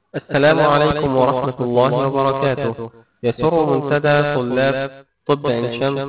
السلام عليكم ورحمة الله وبركاته يسر منتدى طلاب طب عين شمس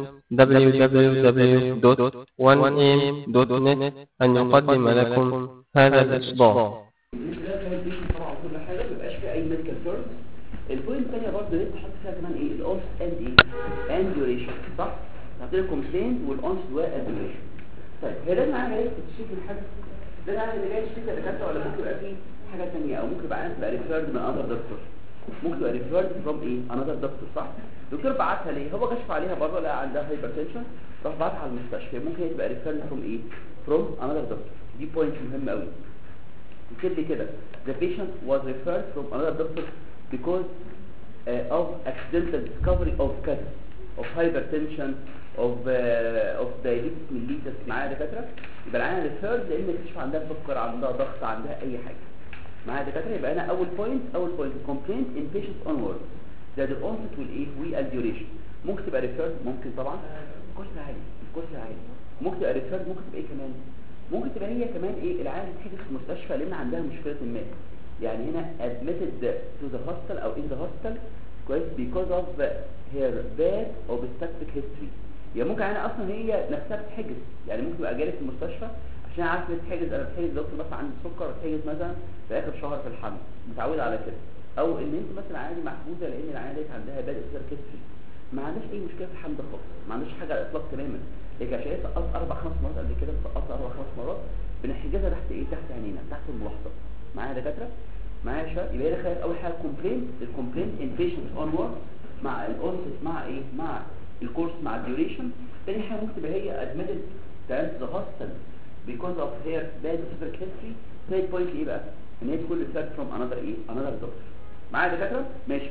www.1am.net أن يقدم لكم هذا الإصدار مش لازم البيشنت طبعا كل حاجه ما يبقاش فيها اي ميديكال تيرمز البوينت الثانيه برضه اللي انت حاطط فيها كمان ايه الاونس اند ايه اند ديوريشن صح هعطي لكم كومبلين والاونس والديوريشن طيب هي لازم اعمل ايه تشوف الحاجه ده انا اللي جاي اشتكي دكاتره ولا ممكن يبقى فيه حاجه ثانيه او ممكن يبقى تبقى ريفيرد من اذر دكتور ممكن تبقى ريفيرد فروم ايه انذر دكتور صح الدكتور بعتها ليه هو كشف عليها بره لقى عندها هايبرتنشن راح بعتها على المستشفى ممكن هي تبقى ريفيرد فروم ايه فروم انذر دكتور دي بوينت مهمه قوي يكتب لي كده the patient was referred from another doctor because uh, of accidental discovery of cases of hypertension of uh, of diabetes mellitus معايا دكاتره يبقى العيانه referred لان اكتشف عندها سكر عندها ضغط عندها اي حاجه معايا دكاتره يبقى انا اول بوينت اول بوينت complaint in patients onward that the onset will ايه will duration ممكن تبقى referred ممكن طبعا الكورس عالي الكورس عالي ممكن تبقى referred ممكن تبقى ايه كمان ممكن تبقى هي كمان ايه العيان تحجز في المستشفى لان عندها مشكله ما يعني هنا admitted to the hospital او in the hospital كويس because of her bad obstetric history يعني ممكن انا اصلا هي نفسها بتحجز يعني ممكن تبقى جالس في المستشفى عشان عارف ان تحجز انا بتحجز دكتور مثلا عندي سكر بتحجز مثلا في اخر شهر في الحمل متعود على كده او ان انت مثلا عادي محجوزه لان العيانه ديت عندها باد obstetric history ما عندهاش اي مشكله في الحمل ده خالص ما عندهاش حاجه على الاطلاق تماما لكن عشان هي سقطت اربع خمس مرات قبل كده سقطت اربع خمس مرات بنحجزها تحت ايه تحت عينينا تحت الملاحظه معايا يا دكاتره معايا يا شباب يبقى هنا اول حاجه كومبلين الكومبلين ان بيشنت اون وورد مع الاونست مع ايه مع الكورس مع الديوريشن تاني حاجه ممكن تبقى هي ادمتد تايمز ذا هوستل because of her bad physical history third point ايه بقى ان هي تكون referred from another ايه another doctor معايا يا دكاتره ماشي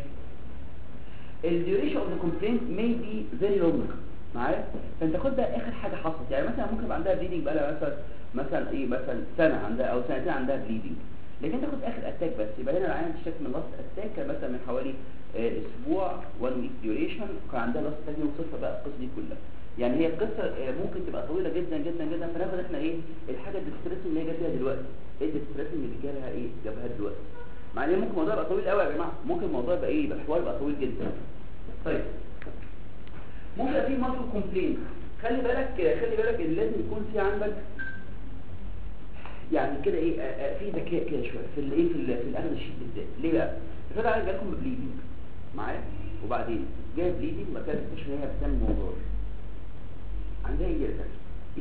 الديوريشن اوف ذا كومبلينت may be very long معايا فانت خد بقى اخر حاجه حصلت يعني مثلا ممكن يبقى عندها بليدنج بقى لها مثلا مثلا ايه مثلا سنه عندها او سنتين عندها بليدنج لكن تاخد اخر اتاك بس يبقى هنا العيان اشتكى من لاست اتاك كان مثلا من حوالي آه اسبوع 1 ويك ديوريشن وكان عندها لاست اتاك وصفها بقى القصه دي كلها يعني هي القصه آه ممكن تبقى طويله جدا جدا جدا فناخد احنا ايه الحاجه الديستريس اللي هي جت فيها دلوقتي ايه الديستريس اللي جالها ايه جابها دلوقتي مع ان ممكن الموضوع يبقى طويل قوي يا جماعه ممكن الموضوع يبقى ايه يبقى الحوار يبقى طويل جدا طيب ممكن يبقى في مالتي كومبلين خلي بالك خلي بالك ان لازم يكون في عندك يعني كده ايه آه في ذكاء كده شويه في الايه في, في الاخذ الشيت بالذات ليه بقى الفكره عايز جالكم بليدنج معايا وبعدين جاي بليدنج ما كانت تكتشف ان هي بتعمل موضوع عندها ايه يا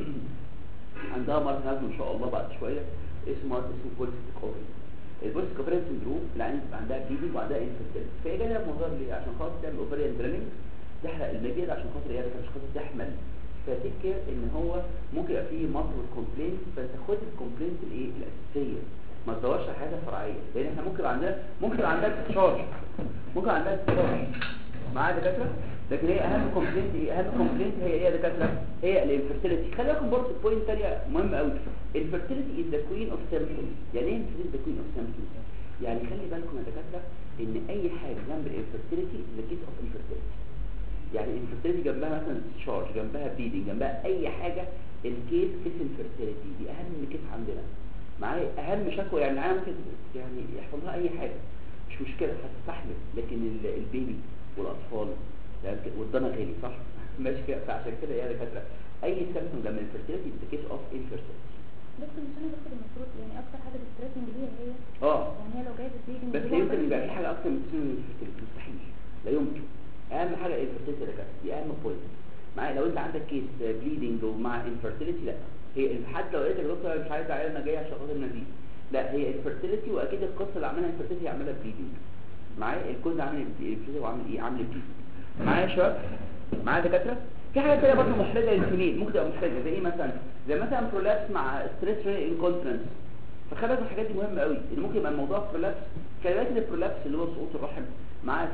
عندها مرض هذا ان شاء الله بعد شويه اسمه مرض اسمه بوليسيستيك اوفري البوليسيستيك اوفري سندروم العين بيبقى عندها بليدنج وعندها انفيرتيلتي فهي جايه موضوع ليه عشان خاطر تعمل اوفريان دريننج تحرق المبيض عشان خاطر ايه عشان خاطر تحمل فتفكر ان هو ممكن يبقى فيه مالتيبل كومبلينت فانت خد الكومبلينت الايه الاساسيه ما تدورش على حاجه فرعيه لان احنا ممكن عندنا ممكن عندها تشارج ممكن عندها تشارج معايا دكاتره لكن هي اهم كومبلينت ايه اهم كومبلينت هي ايه يا دكاتره هي الانفيرتيليتي خلي بالكم برضه بوينت ثانيه مهم قوي الفيرتيليتي از ذا كوين اوف سيمبتومز يعني ايه الفيرتيليتي ذا كوين اوف سيمبتومز يعني خلي بالكم يا دكاتره ان اي حاجه جنب الانفيرتيليتي ذا كيس اوف انفيرتيليتي يعني الانفيرتيليتي جنبها مثلا تشارج جنبها بليدنج جنبها اي حاجه الكيس كيس انفيرتيليتي دي اهم كيس عندنا معايا اهم شكوى يعني معايا ممكن يعني يحصل لها اي حاجه مش مشكله هتستحمل لكن البيبي والاطفال والضنا غالي صح ماشي كده فعشان كده يا دكاتره اي سيمبتوم جنب الانفيرتيليتي ذا كيس اوف انفيرتيليتي بس مش انا باخد المفروض يعني اكتر حاجه بتسترسنج ليها هي اه يعني هي لو جايه بتيجي بس يمكن يبقى في حاجه اكتر من الانفيرتيليتي مستحيل لا يمكن اهم حاجه الانفيرتيليتي ده دي اهم بوينت معايا لو انت عندك كيس بليدنج ومع انفيرتيليتي لا هي حتى لو قلت يا دكتور انا مش عايز اعيل انا جاي عشان خاطر نزيف لا هي انفيرتيليتي واكيد القصه اللي عاملها انفيرتيليتي عاملها بليدنج معايا الكود عامل انفيرتيليتي وعامل ايه عامل بليدنج معايا يا شباب معايا دكاتره في حاجه ثانيه برضه محرجه للفيميل ممكن تبقى محرجه زي ايه مثلا زي مثلا برولابس مع ستريس انكونترنس فخلي بالك الحاجات دي مهمه قوي ان ممكن يبقى الموضوع برولابس خلي بالك البرولابس اللي هو سقوط الرحم معاه 50%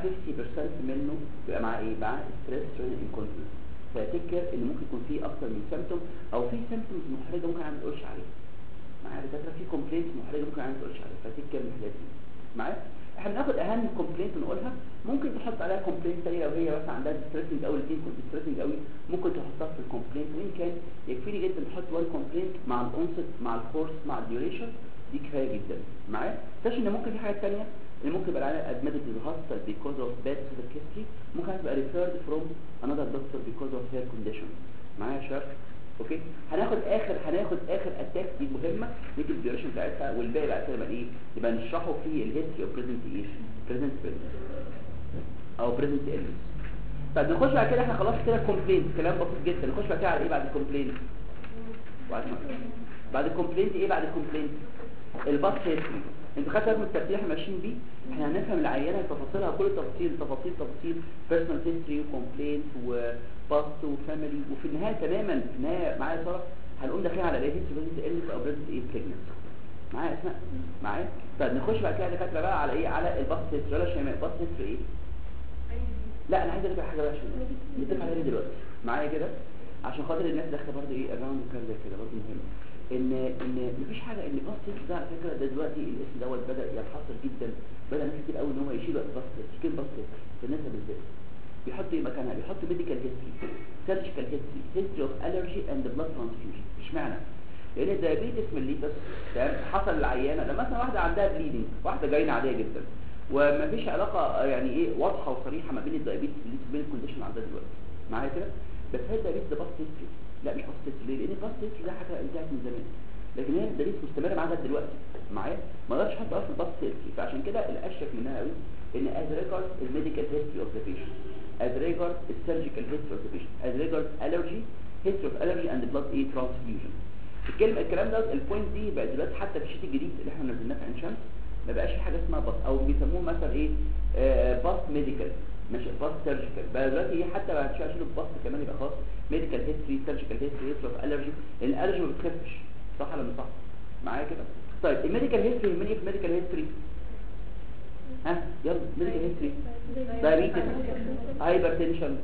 منه بيبقى معاه ايه معاه ستريس انكونترنس فتذكر ان ممكن يكون في اكتر من سيمبتوم او في سيمبتومز محرجه ممكن ما تقولش عليها معايا دكاتره في كومبلينتس محرجه ممكن ما تقولش عليها فتذكر من الحاجات دي معايا احنا بناخد اهم كومبلينت نقولها ممكن تحط عليها كومبلينت ثانيه لو هي مثلا عندها ستريسنج قوي الاثنين كنت ستريسنج قوي ممكن تحطها في الكومبلينت وان كان يكفيني جدا تحط وان كومبلينت مع الاونست مع الكورس مع الديوريشن دي كفايه جدا معايا تاش ان ممكن في حاجات ثانيه ان ممكن يبقى العيان admitted to the hospital because of bad civic history ممكن تبقى referred from another doctor because of her condition معايا يا شباب اوكي هناخد اخر هناخد اخر اتاك دي مهمه نيجي الديوريشن بتاعتها والباقي بقى كده يبقى ايه يبقى نشرحه في الهيستوري اوف بريزنت ايه بريزنت او بريزنت النس طب نخش بعد كده احنا خلاص كده كومبلينت كلام بسيط جدا نخش بعد كده على ايه بعد الكومبلينت بعد ما بعد الكومبلينت ايه بعد الكومبلينت الباس هيستوري انت خدت بالك من الترتيب احنا ماشيين بيه احنا هنفهم العينه تفاصيلها كل تفاصيل تفاصيل تفاصيل بيرسونال هيستوري وكومبلينت وباست وفاميلي وفي النهايه تماما في النهايه معايا صراحه هنقوم داخلين على ايه بريزنت النس او بريزنت ايه بريجننت معايا اسماء معايا طيب نخش بعد كده دكاتره بقى على ايه على الباس هيستوري ولا شيماء الباس هيستوري ايه لا انا عايز اقول حاجه بقى عشان نتفق عليها دلوقتي معايا كده عشان خاطر الناس داخله برضه ايه اراوند وكلام زي كده برضه مهم ان ان مفيش حاجه ان باس تيست ده على فكره ده دلوقتي الاسم دوت بدا ينحصر جدا بدا ناس كتير قوي ان هو يشيلوا باس تيست كلمه باس تيست في الناس بالذات بيحط ايه مكانها بيحط ميديكال هيستوري سيرجيكال هيستوري هيستوري اوف الرجي اند بلاد ترانسفيوجن اشمعنى لان الدايابيتس ميليتس تمام حصل للعيانه لما مثلا واحده عندها بليدنج واحده جاينه عاديه جدا وما فيش علاقه يعني ايه واضحه وصريحه ما بين الدايابيتس ميليتس وبين الكونديشن اللي عندها دلوقتي معايا كده بس هل الدايابيتس ده باس هيستوري لا مش باس هيستوري ليه لان باس هيستوري ده حاجه انتهت من زمان لكن هي الدايابيتس مستمره معاها لغايه دلوقتي معايا ما اقدرش احط في الباس هيستوري فعشان كده الاشيك منها قوي ان as regards الميديكال هيستوري اوف ذا patient as regards السيرجيكال هيستوري اوف ذا patient as regards allergy history of allergy and blood ايه transfusion الكلمه الكلام ده البوينت دي بقى دلوقتي حتى في الشيت الجديد اللي احنا نزلناه في عين شمس ما بقاش في حاجه اسمها باس او بيسموه مثلا ايه باس ميديكال مش باس سيرجيكال بقى دلوقتي ايه حتى بقى هتشيلوا باس كمان يبقى خاص ميديكال هيستوري سيرجيكال هيستوري هيستوري اوف الرجي لان الالرجي ما بتخفش صح ولا مش صح معايا كده طيب الميديكال هيستوري يهمني ايه في الميديكال هيستوري ها يلا ميديكال هيستوري دايابيتس هايبرتنشن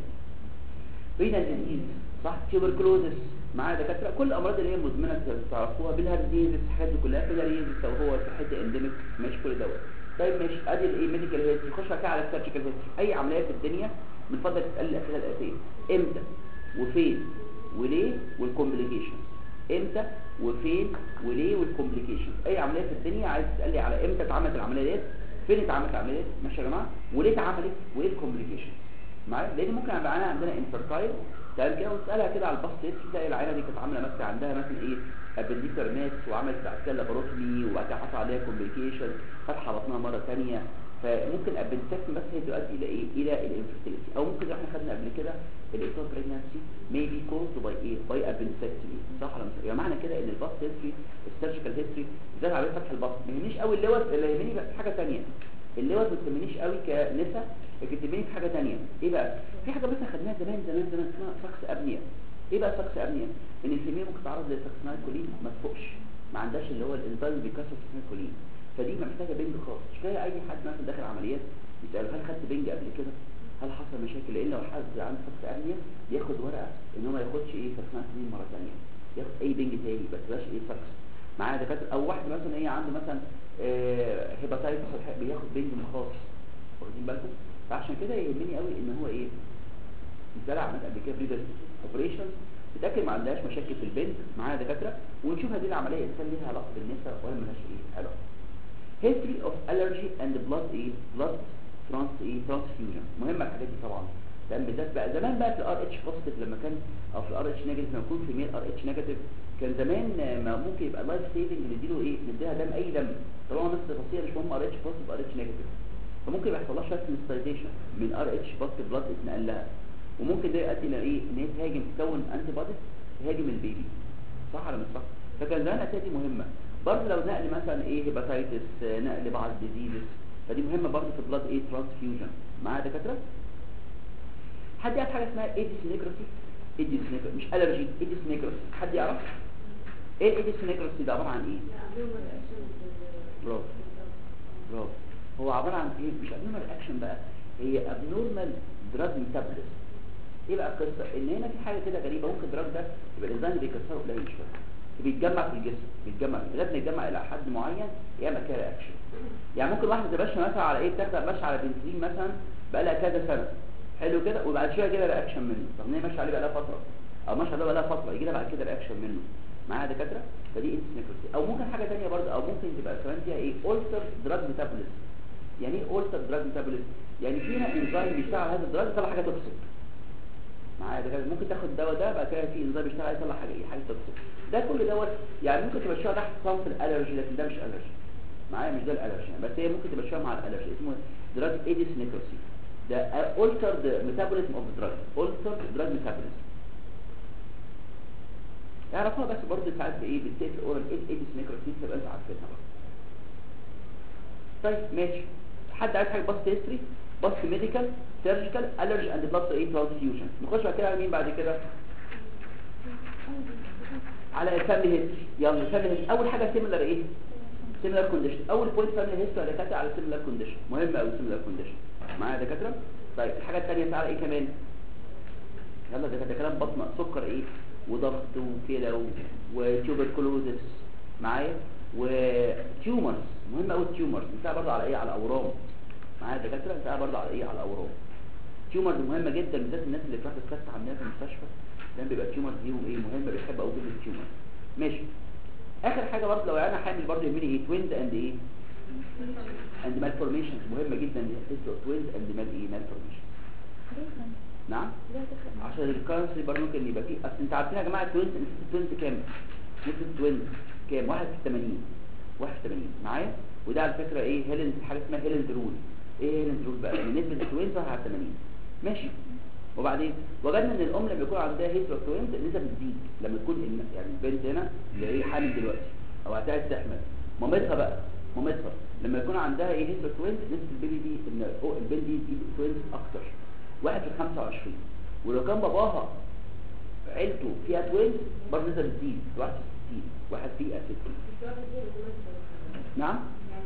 رينال ديزيز صح تيوبركلوزس معايا دكاتره كل الامراض اللي هي مزمنه تعرفوها بالهارديز الحاجات دي كلها فيلاريزس لو هو في حته انديميك ماشي كل دوت طيب ماشي ادي الايه ميديكال هيستوري خش بقى على السيرجيكال هيستوري اي عمليه في الدنيا من فضلك تسال الاسئله الاتيه امتى وفين وليه والكومبليكيشن امتى وفين وليه والكومبليكيشن اي عمليه في الدنيا عايز تسالي على امتى اتعملت العمليه ديت فين اتعملت العمليه ديت ماشي يا جماعه وليه اتعملت وايه الكومبليكيشن معايا لان ممكن يبقى عندنا عندنا انفرتايل تمام كده وتسالها كده على الباست تلاقي العيله دي كانت عامله مثلا عندها مثلا ايه ابنديكتر مات وعملت بعد كده لاباروتومي وبعد كده حصل عليها كومبليكيشن فتحه بطنها مره ثانيه فممكن الابندكتومي بس هي تؤدي الى ايه الى الانفرتيليتي او ممكن زي احنا خدنا قبل كده الايتو بريجنانسي may be caused by ايه by appendectomy صح ولا مش يعني معنى كده ان الباست هيستوري السيرجيكال هيستوري زاد عليه فتح البطن ما يهمنيش قوي اللوت اللي يهمني بقى حاجه ثانيه اللوت ما تهمنيش قوي كنسا لكن تهمني في حاجه ثانيه ايه بقى في حاجه مثلا خدناها زمان زمان زمان اسمها سكس ابنيه ايه بقى سكس ابنيه ان الفيميل ممكن تتعرض للسكسنال كولين ما تفوقش ما عندهاش اللي هو الانزيم اللي بيكسر السكسنال كولين فدي محتاجه بنج خاص مش كده اي حد مثلا داخل عمليات يساله هل خدت بنج قبل كده هل حصل مشاكل لان لو حد عنده سكس ابنيه ياخد ورقه ان هو ما ياخدش ايه سكسنال كولين مره ثانيه ياخد اي بنج تاني بس بلاش ايه سكس معايا دكاتره او واحد مثلا هي عنده مثلا آه هيباتايتس بياخد بنج خاص واخدين بالكم فعشان كده يهمني قوي ان هو ايه الزرع عملت قبل كده بريدر اوبريشنز نتاكد ما عندهاش مشاكل في البنت معايا دكاتره ونشوف هذه العمليه اذا ليها علاقه بالنساء ولا مالهاش ايه علاقه history of allergy and blood ايه blood trans ايه transfusion مهمه الحاجات دي طبعا لان بالذات بقى زمان بقى في الار اتش بوزيتيف لما كان او في الار اتش نيجاتيف لما يكون في ميل ار اتش نيجاتيف كان زمان ما ممكن يبقى لايف سيفنج نديله ايه نديها دم اي دم طالما نفس التفاصيل مش مهم ار اتش بوزيتيف ار اتش نيجاتيف فممكن يحصل لها شويه سنسيتايزيشن من ار اتش بوزيتيف بلاد اتنقل لها وممكن ده يؤدي الى ايه ان هي تهاجم تكون انتي بوديز تهاجم البيبي صح ولا مش صح فكان زمان الاسئله دي مهمه برضه لو نقل مثلا ايه هيباتايتس نقل بعض ديزيزز فدي مهمه برضه في البلاد ايه ترانسفيوجن معايا دكاتره حد يعرف حاجه اسمها ايديس نيجروسي ايديس نيجروسي مش الرجي ايديس نيجروسي حد يعرف ايه الايديس نيجروسي ده عباره عن ايه برافو برافو هو عباره عن ايه مش ابنورمال اكشن بقى هي ابنورمال دراج ميتابوليزم ايه بقى القصه ان هنا في حاجه كده غريبه ممكن الدراج ده يبقى الانزيم اللي بيكسره قليل شويه بيتجمع في الجسم بيتجمع لغايه ما يتجمع الى حد معين يعمل كده رياكشن يعني ممكن واحده ماشيه مثلا على ايه بتاخد ماشيه على بنزين مثلا بقى لها كذا سنه حلو كده وبعد شويه كده رياكشن منه طب هي ماشيه عليه بقى لها فتره او ماشيه عليه بقى لها فتره يجي لها بعد كده رياكشن منه معايا دكاتره فدي انتس نيكروسي او ممكن حاجه ثانيه برضه او ممكن تبقى كمان فيها ايه اولتر دراج ميتابوليزم يعني ايه اولتر دراج ميتابوليزم يعني فيها انزيم بيشتغل على هذا الدراج يطلع حاجه توكسيك معايا ده ممكن تاخد الدواء ده بعد كده في انزيم بيشتغل عليه يطلع حاجه ايه حاجه توكسيك ده كل دوت يعني ممكن تمشيها تحت صنف الالرجي لكن ده مش الرجي معايا مش ده الالرجي يعني بس هي ممكن تمشيها مع الالرجي اسمه دراج ايديس نيكروسي ده altered metabolism of the drug altered drug metabolism اعرفوها بس برضه ساعات بايه بالتيت الاورال ايه ايديس نيكروسي تبقى انت عارفينها بقى طيب ماشي حد عايز حاجه باست هيستوري باست ميديكال سيرجيكال الرجي اند بلاد ايه ترانسفيوجن نخش بعد كده على مين بعد كده على الفاميلي هيستوري يلا الفاميلي هيستوري اول حاجه سيميلر ايه سيميلر كونديشن اول بوينت فاميلي هيستوري دكاتره على سيميلر كونديشن مهم قوي سيميلر كونديشن معايا دكاتره طيب الحاجه الثانيه تعالى ايه كمان يلا ده ده كلام بطن سكر ايه وضغط وكده و- وتيوبركلوزس معايا وتيومرز مهم قوي التيومرز بتاع برضه على ايه على اورام معايا دكاتره بتاع برضه على ايه على اورام تيومرز مهمه جدا بالذات الناس اللي بتاخد كاست عندنا في المستشفى ده بيبقى التيومرز ليهم ايه مهمه بيحب قوي جدا التيومرز ماشي اخر حاجه برضه لو انا حامل برضه يهمني ايه توينز اند ايه اند مال فورميشنز مهمه جدا هيستو توينز اند مال ايه مال فورميشنز نعم ليه تفرق عشان الكانسر برضه ممكن يبقى فيه اصل انت عارفين يا جماعه التوينز التوينز كام نسبه التوينز كام 1 في 80 1 في 80 معايا وده على فكره ايه هيلند حاجه اسمها هيلند رول ايه هيلند رول بقى يعني نسبه التوينز 1 على 80 ماشي وبعدين وجدنا ان الام لما يكون عندها هيستو توينز النسب بتزيد لما تكون ال- يعني البنت هنا اللي هي حامل دلوقتي او هتعرف تحمل مامتها بقى مامتها لما يكون عندها ايه هيستو توينز نسبه البيبي دي ان أو البنت دي دي توينز اكتر واحد في 25 ولو كان باباها عيلته فيها توينز برضه نسبه بتزيد واحد في 60 واحد في 60 نعم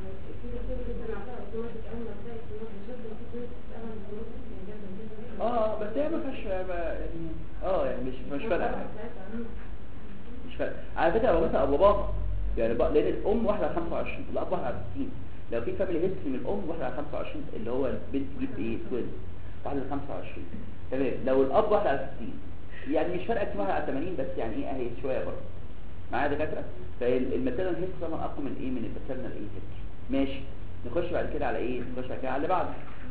اه بس هي ما فيهاش يعني اه يعني مش مش فارقه مش فارقه على فكره لو مثلا باباها يعني بقى لان الام واحده على 25 الاب واحد على 60 لو في فاميلي هيستوري من الام واحده على 25 اللي هو البنت تجيب ايه توينز واحده على 25 تمام لو الاب واحده على 60 يعني مش فارقه كتير واحده على 80 بس يعني ايه اهي شويه برضه معايا دكاتره فالماتيرنال هيستوري طبعا اقوى من ايه من الماتيرنال ايه هيستوري ماشي نخش بعد كده على ايه نخش بعد كده على اللي بعده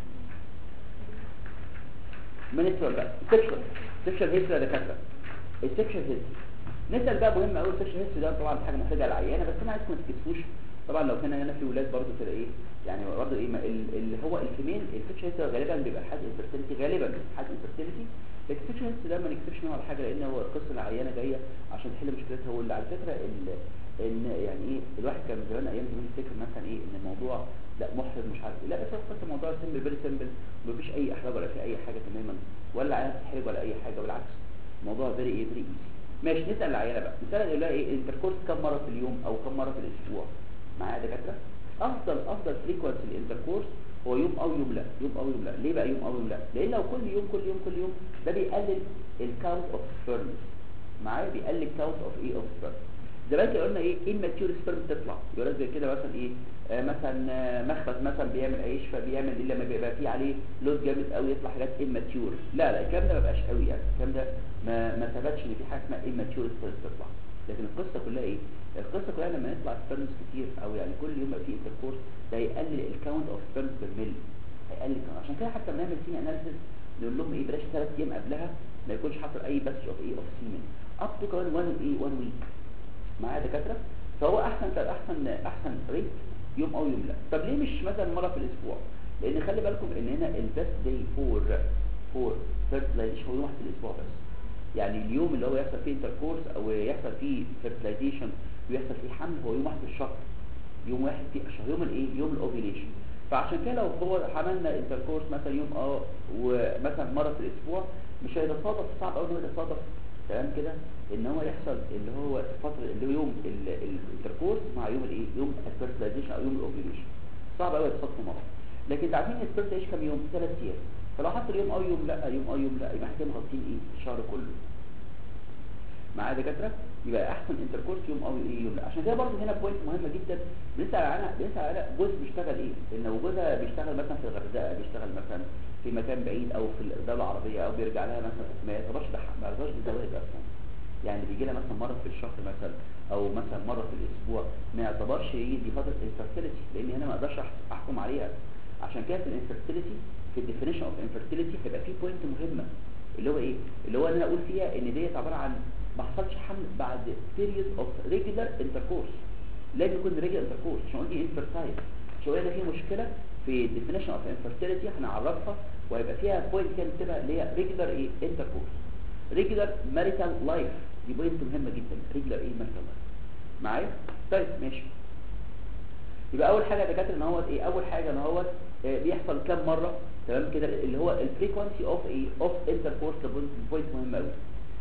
منسترال بقى سيكشوال سيكشوال هيستوري يا دكاتره السيكشوال هيستوري نسال بقى مهم قوي السيكشوال هيستوري ده طبعا حاجه محرجه للعيانه بس انا عايزكم ما تكسفوش طبعا لو كان هنا في ولاد برضه كده ايه يعني برضه ايه ما- ال- اللي هو الفيميل السيكشوال هيستوري غالبا بيبقى حاجه انفيرتيليتي غالبا حاجه انفيرتيليتي لكن السيكشوال هيستوري ده ما نكسبش منه ولا حاجه لان هو القصه العيانه جايه عشان تحل مشكلتها واللي على فكره ال- ان يعني ايه الواحد كان زمان ايام زمان يفتكر مثلا ايه ان الموضوع لا محرج مش عارف إيه. لا بس هو قصه الموضوع سيمبل فيري سيمبل مفيش اي احراج ولا في اي حاجه تماما ولا عيانه تتحرج ولا اي حاجه بالعكس الموضوع فيري ايه فيري ايزي ماشي نسال العيانه بقى نسال يقول لها ايه انتركورس كم مره في اليوم او كم مره في الاسبوع معايا يا دكاتره افضل افضل فريكوانسي الانتركورس هو يوم او يوم لا يوم او يوم لا ليه بقى يوم او يوم لا لان لو كل يوم كل يوم كل يوم ده بيقلل الكاونت اوف سبيرمز معايا بيقلل كاونت اوف ايه اوف سبيرمز زمان كده قلنا ايه immature سبيرم تطلع يقول لك زي كده مثلا ايه آه مثلا آه مخبز مثلا بيعمل عيش فبيعمل ايه لما بيبقى فيه عليه لود جامد قوي يطلع حاجات immature لا لا الكلام ده ما بقاش قوي يعني الكلام ده ما ما ثبتش ان في حاجه اسمها immature سبيرم تطلع لكن القصه كلها ايه القصه كلها لما يطلع سبيرمز كتير او يعني كل يوم يبقى فيه انتركورس ده يقلل الكاونت اوف سبيرمز بالملي هيقلل كمان عشان كده حتى بنعمل سين اناليسيس نقول لهم ايه بلاش ثلاث ايام قبلها ما يكونش حاصل اي باسج اوف ايه اوف سيمن اب تو كمان 1 ايه 1 ويك معايا دكاتره فهو احسن احسن احسن ريت يوم او يوم لا طب ليه مش مثلا مره في الاسبوع لان خلي بالكم ان هنا البيست داي فور فور فيرتلايزيشن هو يوم واحد في الاسبوع بس يعني اليوم اللي هو يحصل فيه انتركورس او يحصل فيه فيرتلايزيشن ويحصل فيه حمل هو يوم واحد في الشهر يوم واحد في الشهر يوم الايه يوم الاوفيليشن فعشان كده لو هو عملنا انتركورس مثلا يوم اه ومثلا مره في الاسبوع مش هيتصادف صعب قوي انه يتصادف تمام كده ان هو يحصل اللي هو فتره اللي هو يوم ال- ال- الانتركورس مع يوم الايه يوم الفيرتلايزيشن او يوم الاوفيليشن صعب قوي يتصادفوا مع بعض لكن انتوا عارفين السبيرت تعيش كام يوم ثلاث ايام فلو حصل يوم او يوم لا يوم او يوم لا يبقى احنا كده مغطين ايه الشهر كله معايا دكاتره يبقى احسن انتركورس يوم او ايه يوم لا عشان كده برضه هنا بوينت مهمه جدا بنسال عنها بنسال على جوز بيشتغل ايه ان وجوزها بيشتغل مثلا في الغردقه بيشتغل مثلا في مكان بعيد او في الدوله العربيه او بيرجع لها مثلا ما يعتبرش ده ما يعتبرش ده زواج اصلا يعني بيجي لها مثلا مره في الشهر مثلا او مثلا مره في الاسبوع ما يعتبرش ايه دي فتره انفيرتيليتي لان هنا ما اقدرش أح- احكم عليها عشان كده في الانفيرتيليتي في الديفينيشن اوف انفيرتيليتي هيبقى في بوينت مهمه اللي هو ايه اللي هو ان انا اقول فيها ان ديت عباره عن ما حصلش حمل بعد period of regular intercourse لازم يكون regular intercourse عشان دي infertile عشان قلنا في مشكله في definition of infertility هنعرفها وهيبقى فيها بوينت كده تبقى اللي هي regular ايه intercourse regular marital life دي بوينت مهمه جدا regular ايه marital life معايا طيب ماشي يبقى اول حاجه يا دكاتره ان هو ايه اول حاجه ان هو آه، بيحصل كام مره تمام كده اللي هو الفريكوانسي اوف ايه اوف انتركورس ده بوينت مهم قوي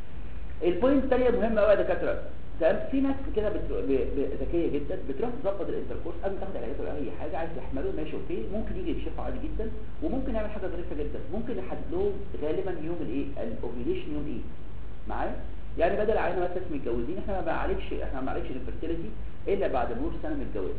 البوينت الثانيه مهمه قوي يا دكاتره تمام في ناس كده بترو- ب- ب- ذكيه جدا بتروح تظبط الانتركورس قبل ما تاخد علاجات ولا اي حاجه عايز يحمله ماشي اوكي ممكن يجي يكشفه عادي جدا وممكن يعمل حاجه ظريفه جدا ممكن يحدد لهم غالبا يوم الايه الاوفيليشن يوم ايه معايا يعني بدل عينه مثلا متجوزين احنا ما بنعالجش احنا ما بنعالجش الانفيرتيليتي الا بعد مرور سنه من الجواز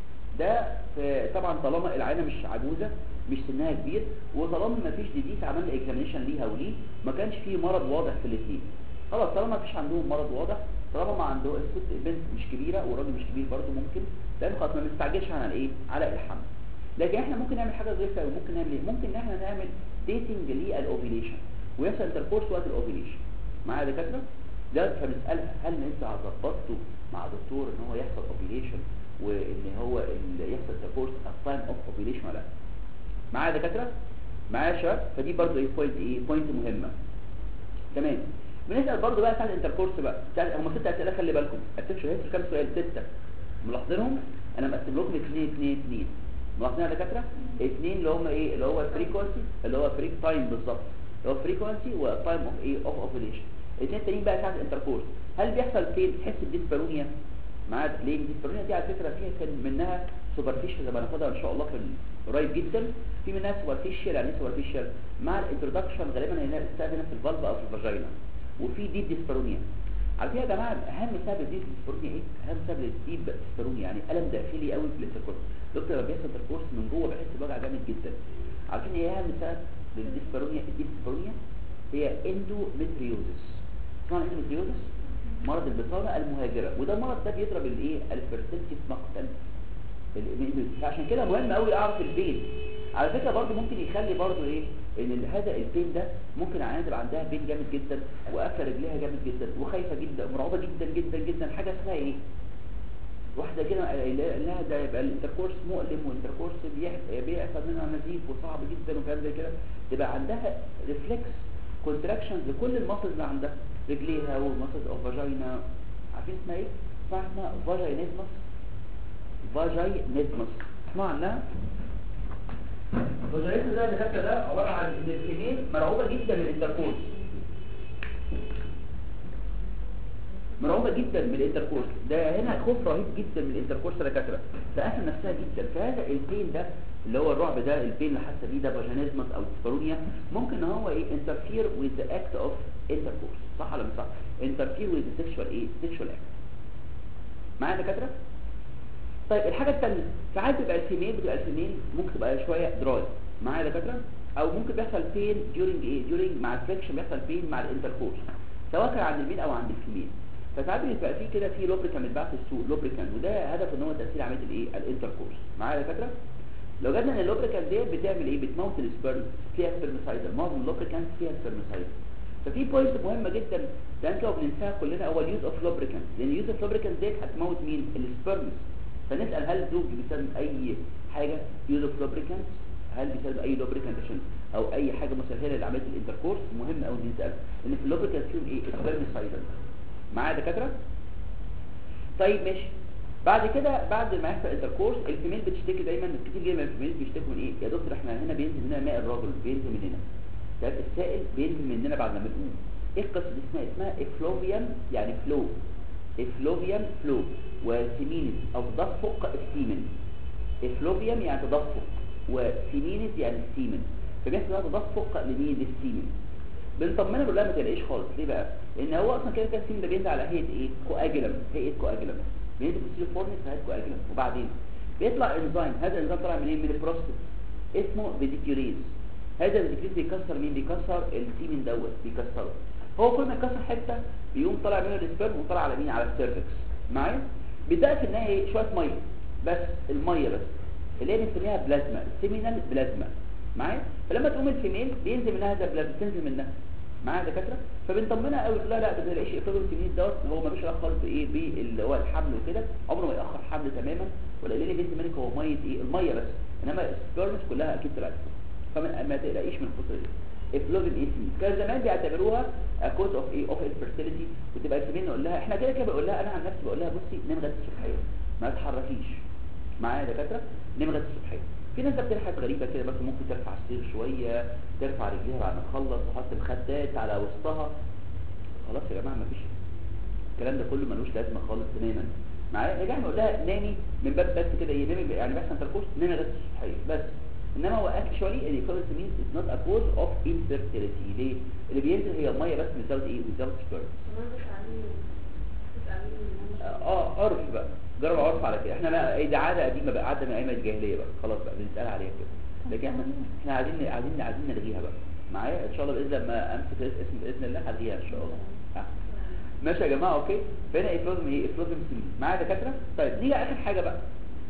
ده في طبعا طالما العينه مش عجوزه مش سنها كبير وطالما ما فيش ديزيز عملنا اكزامينشن ليها وليه ما كانش فيه مرض واضح في الاثنين خلاص طالما ما فيش عندهم مرض واضح طالما ما عنده الست بنت مش كبيره والراجل مش كبير برضه ممكن لان خلاص ما نستعجلش على الايه على الحمل لكن احنا ممكن نعمل حاجه ظريفه وممكن نعمل ايه ممكن ان احنا نعمل ديتنج للاوفيليشن ويحصل انتركورس وقت الاوفيليشن معايا يا دكاتره ده فبنسالها هل انت ظبطته مع دكتور ان هو يحصل اوفيليشن وان هو ال- يحصل انتركورس ات تايم اوف اوفيليشن ولا لا معايا يا دكاتره معايا يا شباب فدي برضه ايه بوينت ايه بوينت مهمه تمام بنسال برضه بقى بتاع الانتركورس بقى بتاع هم ست اسئله خلي بالكم هتكتبوا هيك كام سؤال سته ملاحظينهم انا مقسم لكم 2 2 2 ملاحظين يا دكاتره اثنين اللي هم ايه اللي هو الفريكوانسي اللي هو فريك تايم بالظبط اللي هو فريكوانسي وتايم اوف ايه اوف اوفيليشن الاثنين التانيين بقى بتاعت الانتركورس هل بيحصل فين تحس بديسبارونيا معاك ليه الديسبارونيا دي على فكره فيها كان منها سوبرفيشال زي ما هناخدها ان شاء الله في ال- قريب جدا في منها سوبرفيشال يعني ايه سوبرفيشال مع الانترودكشن غالبا هنا بتستخدم في الفالف او في الفاجينا وفي ديب ديسبارونيا على فكره يا جماعه اهم سبب الديب ديسبارونيا ايه اهم سبب الديب ديسبارونيا يعني الم داخلي قوي في الانتركورس دكتور لما بيحصل انتركورس من جوه بحس بوجع جامد جدا عارفين ايه اهم سبب للديسبارونيا الديب ديسبارونيا هي اندوميتريوزس اسمها اندوميتريوزس مرض البطانه المهاجره وده المرض ده بيضرب الايه الفيرتيلتي في مقتل ال- عشان كده مهم قوي اعرف البين على فكره برضو ممكن يخلي برضو ايه ان ال- هذا البين ده ممكن عيان تبقى عندها بين جامد جدا وقافله رجليها جامد جدا وخايفه جدا ومرعوبه جدا جدا جدا حاجه اسمها ايه واحده كده قايله لها ده يبقى الانتركورس مؤلم والانتركورس بيح- بيحصل منها نزيف وصعب جدا وكلام زي كده تبقى عندها ريفلكس كونتراكشنز لكل الماسلز اللي عندها رجليها والماسلز اوف فاجينا عارفين اسمها ايه؟ اسمها اسمها فاجينيزمس فاجينيزمس اسمعوا عنها فاجينيزمس ده اللي خدته ده عباره عن ان الفيميل مرعوبه جدا من الانتركورس مرعوبه جدا من الانتركورس ده هنا خوف رهيب جدا من الانتركورس يا دكاتره فقافل نفسها جدا فهذا البين ده اللي هو الرعب ده البين اللي حاسه بيه ده فاجينيزمس او ديسبارونيا ممكن ان هو ايه انترفير with the act of intercourse صح ولا مش صح انترفير with the sexual ايه sexual act معايا يا دكاتره طيب الحاجه الثانيه ساعات بيبقى الفيميل بتبقى الفيميل ممكن تبقى شويه دراي معايا يا دكاتره او ممكن بيحصل بين during ايه during مع الفريكشن بيحصل بين مع الانتركورس سواء كان عند الميل او عند الفيميل فساعات بيبقى في كده في لوبريكان بيتباع في السوق لوبريكان وده هدف ان هو تاثير عمليه الايه الانتركورس معايا يا دكاتره لو جدنا ان اللوبريكان ديت بتعمل ايه بتموت السبرم فيها سبرمسايدر معظم اللوبريكان فيها سبرمسايدر ففي بوينت مهمه جدا ده انت لو بننساها كلنا هو اليوز اوف لوبريكان لان اليوز اوف لوبريكان ديت هتموت مين السبرمز فنسال هل الزوج بيستخدم اي حاجه يوز اوف لوبريكانت هل بيستخدم اي لوبريكانت عشان او اي حاجه مسهله لعمليه الانتركورس مهم قوي نسال ان في اللوبريكانت فيهم ايه سبرمسايدر معايا يا دكاتره طيب ماشي بعد كده بعد ما يحصل انتركورس الفيميل بتشتكي دايما كتير جدا من الفيميل بيشتكوا من ايه يا دكتور احنا هنا بينزل مننا ماء الرجل بينزل مننا طيب السائل بينزل مننا بعد ما بنقوم ايه القصه دي اسمها اسمها افلوفيوم يعني فلو افلوفيوم فلو وسيمينز او تدفق السيمن افلوفيوم يعني تدفق وسيمينز يعني السيمن فبيحصل لها تدفق لمين للسيمن بنطمنه بالله ما تلاقيش خالص ليه بقى لان هو اصلا كده كده السيمن ده بينزل على هيئه ايه كواجلم هيئه كواجلم بينزل في فورنس في هيئه كواجلم وبعدين بيطلع انزيم هذا الانزيم طالع منين من البروستات اسمه فيديكيوريز هذا الفيديكيوريز بيكسر مين بيكسر السيمن دوت بيكسره هو كل ما يكسر حته بيقوم طالع منه السبرم وطالع على مين على السيرفكس معايا بيبدا في النهايه ايه شويه ميه بس الميه بس اللي هي بنسميها بلازما سيمينال بلازما معايا فلما تقوم الفيميل بينزل منها هذا البلازما تنزل منها معايا يا دكاتره فبنطمنها قوي لا لا ما تلاقيش افراز السمين دوت هو ملوش علاقه خالص بايه باللي هو الحمل وكده عمره ما ياخر حمل تماما ولا ليه بنت منك هو ميه ايه الميه بس انما السبيرمز كلها اكيد طلعت فما ما تقلقيش من القصه دي افلوفين اي سي كان زمان بيعتبروها كوز اوف ايه اوف انفيرتيليتي وتبقى الفيميل نقول لها احنا كده كده بقول لها انا عن نفسي بقول لها بصي نام غدا الصبحيه ما تتحركيش معايا يا دكاتره نام غدا الصبحيه في ناس بتلحق غريبه كده بس ممكن ترفع السرير شويه ترفع رجليها بعد ما تخلص تحط مخدات على وسطها خلاص يا جماعه مفيش الكلام ده كله ملوش لازمه خالص تماما معايا رجعنا نقول لها نامي من باب بس كده ايه نامي يعني بس انت الكورس نامي غدا الصبحيه بس انما هو اكشوالي الكولس مينز از نوت ا كوز اوف انفيرتيليتي ليه اللي بينزل هي الميه بس without ايه without sperm اه عرف بقى جرب عرف على كده احنا بقى ايه ده عاده قديمه بقى عاده من ايام الجاهليه بقى خلاص بقى بنسال عليها كده لكن احنا احنا عايزين عايزين عايزين نلغيها بقى معايا ان شاء الله باذن لما امسك الاسم باذن الله هلغيها ان شاء الله آه. ماشي يا جماعه اوكي فهنا افلوزم ايه افلوزم سمين معايا دكاتره طيب نيجي اخر حاجه بقى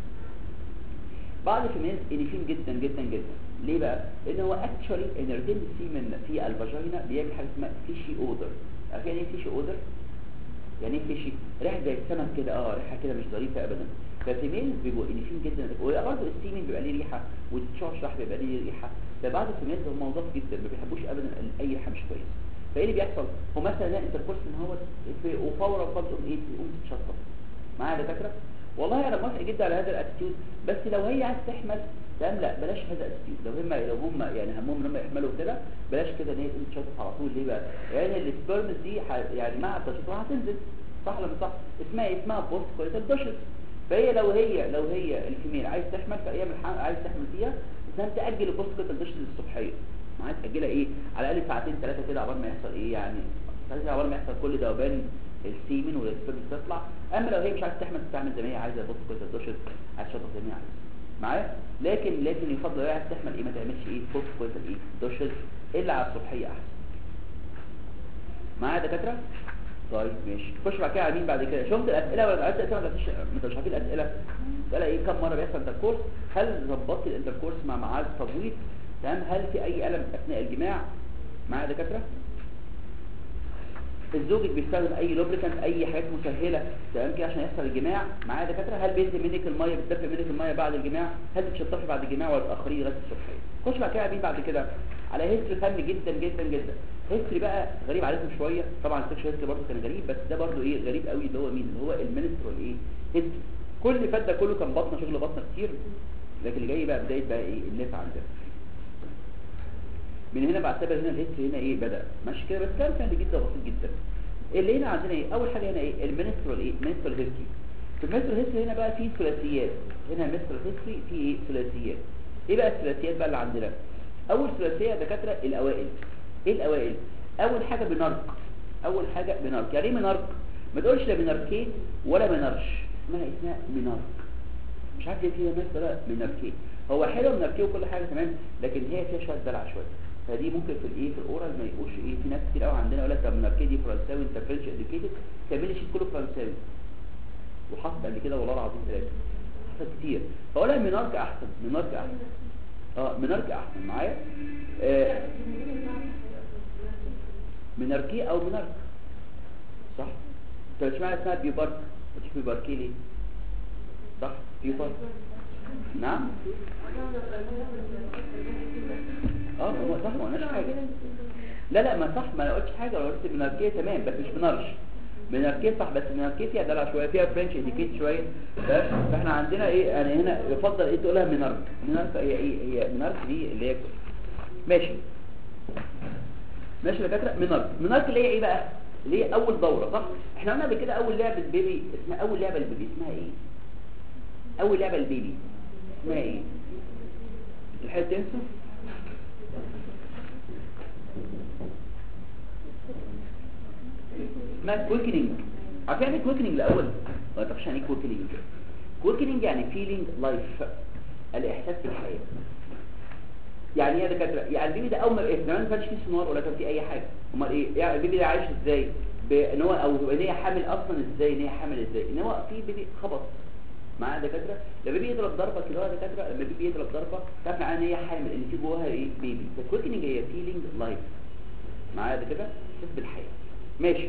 بعض الفيميلز انيفين جدا جدا جدا ليه بقى لان هو اكشولي ان الريتين سيمن في الفاجينا بيعمل حاجه اسمها فيشي اودر عارفين ايه فيشي اودر يعني ايه فيشي ريحه زي السمك كده اه ريحه كده مش ظريفه ابدا فالفيميل بيبقوا انيفين جدا وبرضه السيمن بيبقى ليه ريحه والتشرشح بيبقى ليه ريحه فبعض الفيميلز هم نظاف جدا ما بيحبوش ابدا اي ريحه مش كويسه فايه اللي بيحصل هو مثلا لا انتركورس ان هو في وفورا فضل ايه تقوم تتشطف معايا يا دكاتره والله انا موافق جدا على هذا الاتيتيود بس لو هي عايز تحمل تمام لا بلاش هذا الاتيتيود لو هم لو هم يعني همهم ان هم يحملوا كده بلاش كده ان هي تقوم تشطف على طول ليه بقى يعني السبرمز دي ح... يعني مع التشطيب هتنزل صح ولا مش صح اسمها إيه؟ اسمها بوست كويتال دوشز فهي لو هي لو هي الفيميل عايز تحمل في ايام الحمل عايز تحمل فيها لازم تاجل البوست كويتال دوشز الصبحيه معايا تاجلها ايه على الاقل ساعتين ثلاثه كده عقبال ما يحصل ايه يعني ثلاثه عقبال ما يحصل كل ذوبان السيمن والسبرم تطلع اما لو هي مش عايزه تحمل تستعمل زي ما هي عايزه بوست كويتال دوشز عايزه تشطف زي ما هي عايزه معايا لكن لكن يفضل لو هي عايزه تحمل ايه ما تعملش ايه بوست كويتال ايه دوشز الا على الصبحيه احسن معايا يا دكاتره طيب ماشي خش بعد كده على مين بعد كده شفت الاسئله ولا عرفت الاسئله ولا مفيش ما انتش عارفين الاسئله اسئله ايه كم مره بيحصل انتركورس هل ظبطت الانتركورس مع ميعاد تبويض تمام هل في اي الم اثناء الجماع معايا يا دكاتره الزوج بيستخدم اي لوبريكانت اي حاجات مسهله تمام كده عشان يحصل الجماع معايا يا دكاتره هل بينزل منك الميه بتدفع منك الميه بعد الجماع هل بتشطفي بعد الجماع ولا تاخريه لغايه الصبحيه خش بعد كده على مين بعد كده على هيستري فن جدا جدا جدا هيستري بقى غريب عليكم شويه طبعا السكشن هيستري برضه كان غريب بس ده برضه ايه غريب قوي اللي هو مين اللي هو المينسترال ايه هيستري كل اللي فات ده كله كان بطنه شغل بطنه كتير لكن اللي جاي بقى بدايه بقى ايه النفع عندنا من هنا بعتبر هنا الهيستري هنا ايه بدا ماشي كده بس كان كان جدا بسيط جدا اللي هنا عندنا ايه اول حاجه هنا ايه المينسترال ايه المينسترال هيستري في المينسترال هيستري هنا بقى في ثلاثيات هنا المينسترال هيستري في ايه ثلاثيات ايه بقى الثلاثيات بقى اللي عندنا اول ثلاثيه يا دكاتره الاوائل ايه الاوائل اول حاجه بنرق اول حاجه بنرق يعني ايه منرق ما تقولش لا منركيه ولا منرش اسمها اسمها منرق مش عارف ليه فيها ناس لا منركيه هو حلو منركيه وكل حاجه تمام لكن هي فيها شويه دلع شويه فدي ممكن في الايه في الاورال ما يقولش ايه في ناس كتير قوي عندنا يقول لك طب منركيه دي فرنساوي انت فرنش اديوكيتد تعملي شيء كله فرنساوي وحصل قبل كده والله العظيم ثلاثه حصل كتير فاقولها منارك احسن منارك احسن اه منارك احسن معايا آه مناركي او منارك صح انت مش معنى اسمها بيبارك مش بيباركي ليه صح بيبارك نعم اه ما هو صح ما قلناش حاجه لا لا ما صح ما انا قلتش حاجه انا قلت مناركيه تمام بس مش منرش مناركيه صح بس مناركيه فيها دلع شويه فيها فرنش اتيكيت شويه فاحنا عندنا ايه يعني هنا يفضل ايه تقولها منارك منارك هي ايه هي منارك دي اللي هي ماشي ماشي يا دكاتره منارك منارك اللي هي ايه بقى اللي هي اول دوره صح احنا قلنا قبل كده اول لعبه بيبي اسمها اول لعبه للبيبي اسمها ايه اول لعبه للبيبي اسمها ايه الحته تنسوا اسمها كويكنينج عارفين يعني كويكنينج الاول ما تعرفش يعني كويكنينج كويكنينج يعني فيلينج لايف الاحساس بالحياه يعني ايه يا دكاتره يعني البيبي ده اول ما إيه؟ زمان ما كانش فيه سونار ولا كان فيه اي حاجه امال ايه يعني البيبي ده عايش ازاي ان هو او ان هي حامل اصلا ازاي ان هي حامل ازاي ان هو في بيبي خبط معايا دكاتره لما بيجي يضرب ضربه كده يا دكاتره لما بيجي يضرب ضربه تعرف معناها ان هي حامل ان في جواها ايه بيبي فالكويكنج هي فيلينج لايف معايا ده كده احساس بالحياه ماشي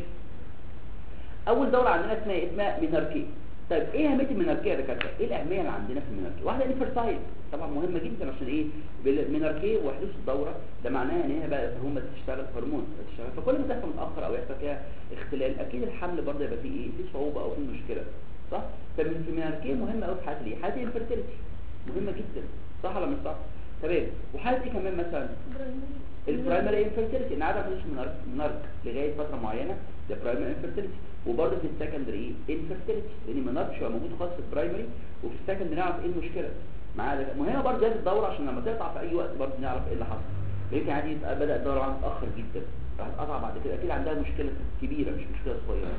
اول دوره عندنا اسمها إيه؟ اسمها ميناركي طيب ايه اهميه الميناركيه يا دكاتره ايه الاهميه اللي عندنا في الميناركيه واحده انفرتايل طبعا مهمه جدا عشان ايه بالميناركيه وحدوث الدوره ده معناها ان هي بقى هرمون بتشتغل هرمون بتشتغل فكل ما تحصل متاخر او يحصل فيها اختلال اكيد الحمل برضه يبقى فيه ايه في صعوبه او في مشكله صح فالميناركيه مهمه قوي في حياه الايه حياه الانفرتيلتي مهمه جدا صح ولا مش صح تمام وحاله ايه كمان مثلا البرايمري انفيرتيليتي ان عدم حدوث منارك منارك لغايه فتره معينه ده برايمري انفيرتيليتي وبرضه في السكندري ايه انفيرتيليتي لان منارك مش هيبقى موجود خالص في البرايمري وفي السكندري نعرف ايه المشكله معايا ده مهمه برضه هذه الدوره عشان لما تقطع في اي وقت برضه نعرف ايه اللي حصل يمكن عادي يبقى بدا الدوره معاها متاخر جدا راح تقطع بعد كده اكيد عندها مشكله كبيره مش مشكله صغيره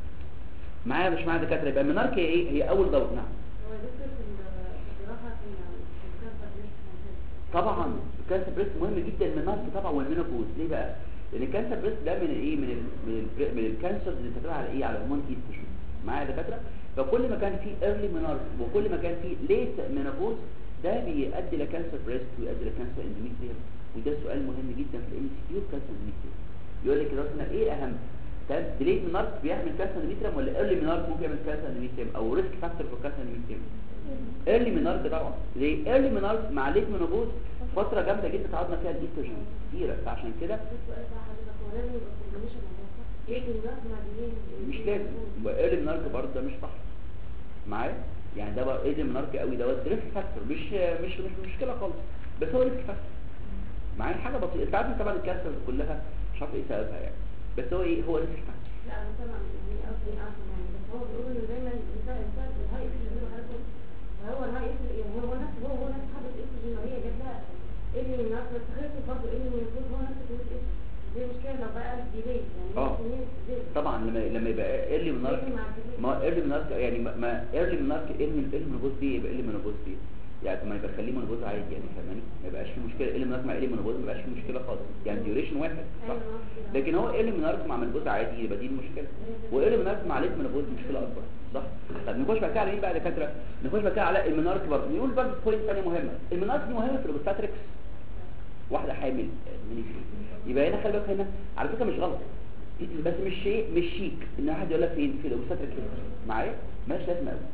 معايا مش معايا دكاتره يبقى المنارك هي ايه هي اول دوره نعم هو دكتور في الجراحة في الكانسر بريست كانسر طبعا الكانسر بريست مهم جدا المنارك طبعا والمينوبوز ليه بقى لان الكانسر بريست ده من الايه من ال من, ال من الكانسر اللي بتتابع على ايه على هرمون ايستروجين معايا يا دكاتره فكل ما كان فيه ايرلي منارك وكل ما كان فيه ليت مينوبوز ده بيؤدي لكانسر بريست ويؤدي لكانسر اندوميتريوم وده سؤال مهم جدا في الام سي كيو كانسر اندوميتريوم يقول لك دلوقتي ايه اهم طيب ديليت منارك بيعمل كانسر اندوميتريوم ولا ايرلي منارك ممكن يعمل كانسر اندوميتريوم او ريسك فاكتور في كانسر اندوميتريوم ايرلي منارك طبعا ليه ايرلي منارك مع ليت مينوبوز فتره جامده جدا تعرضنا فيها الايستروجين كتيره فعشان كده السؤال بقى حضرتك هو لازم يبقى كومبينيشن مع بعض ايه الوقت مع دينين مش لازم وايرلي منارك برضه ده مش صح معايا يعني ده بقى ايرلي منارك قوي دوت ريسك فاكتور مش مش مش مشكله خالص بس هو ريسك فاكتور معايا حاجه بسيطه انت عارف طبعا الكانسر كلها مش عارف ايه سببها يعني بس هو ايه هو ريسك فاكتور لا انا طبعا يعني قصدي اعرف يعني بس هو بيقول انه دايما الانسان الانسان الهاي اكسجين اللي حضرتك فهو الهاي اكسجين يعني هو نفسه هو هو نفسه حابب اكسجين وهي جات لها ايه اللي من نفسه بس خلصت برضه ايه اللي المفروض هو نفسه كمان ايه دي مشكله لو بقى ديلي يعني اه. ممكن هي ديلي طبعا لما لما يبقى ايرلي منارك ديلي مع الديلي ما ايرلي منارك يعني ما- ما ايرلي منارك ايرلي ايرلي منوبوز دي يبقى ايرلي منوبوز دي يعني ما يبقى خليه منوبوز عادي يعني فاهماني ما يبقاش في مشكله ايرلي منارك مع ايرلي منوبوز ما يبقاش في مشكله خالص يعني ديوريشن واحد صح ايوه كده. لكن هو ايرلي منارك مع منوبوز عادي يبقى دي المشكله وايرلي منارك مع ليت منوبوز مشكله اكبر صح طب نخش بقى كده على مين بقى يا دكاتره نخش بقى كده على المنارك برضه نقول برضه بوينت ثانيه مهمه المنارك دي مهمه في الاوبستاتريكس واحده حامل من يبقى هنا خلي بالك هنا على فكره مش غلط بس مش شيء مش شيك ان واحد يقول لك فين في الاوبستاتريك معايا مالهاش لازمه قوي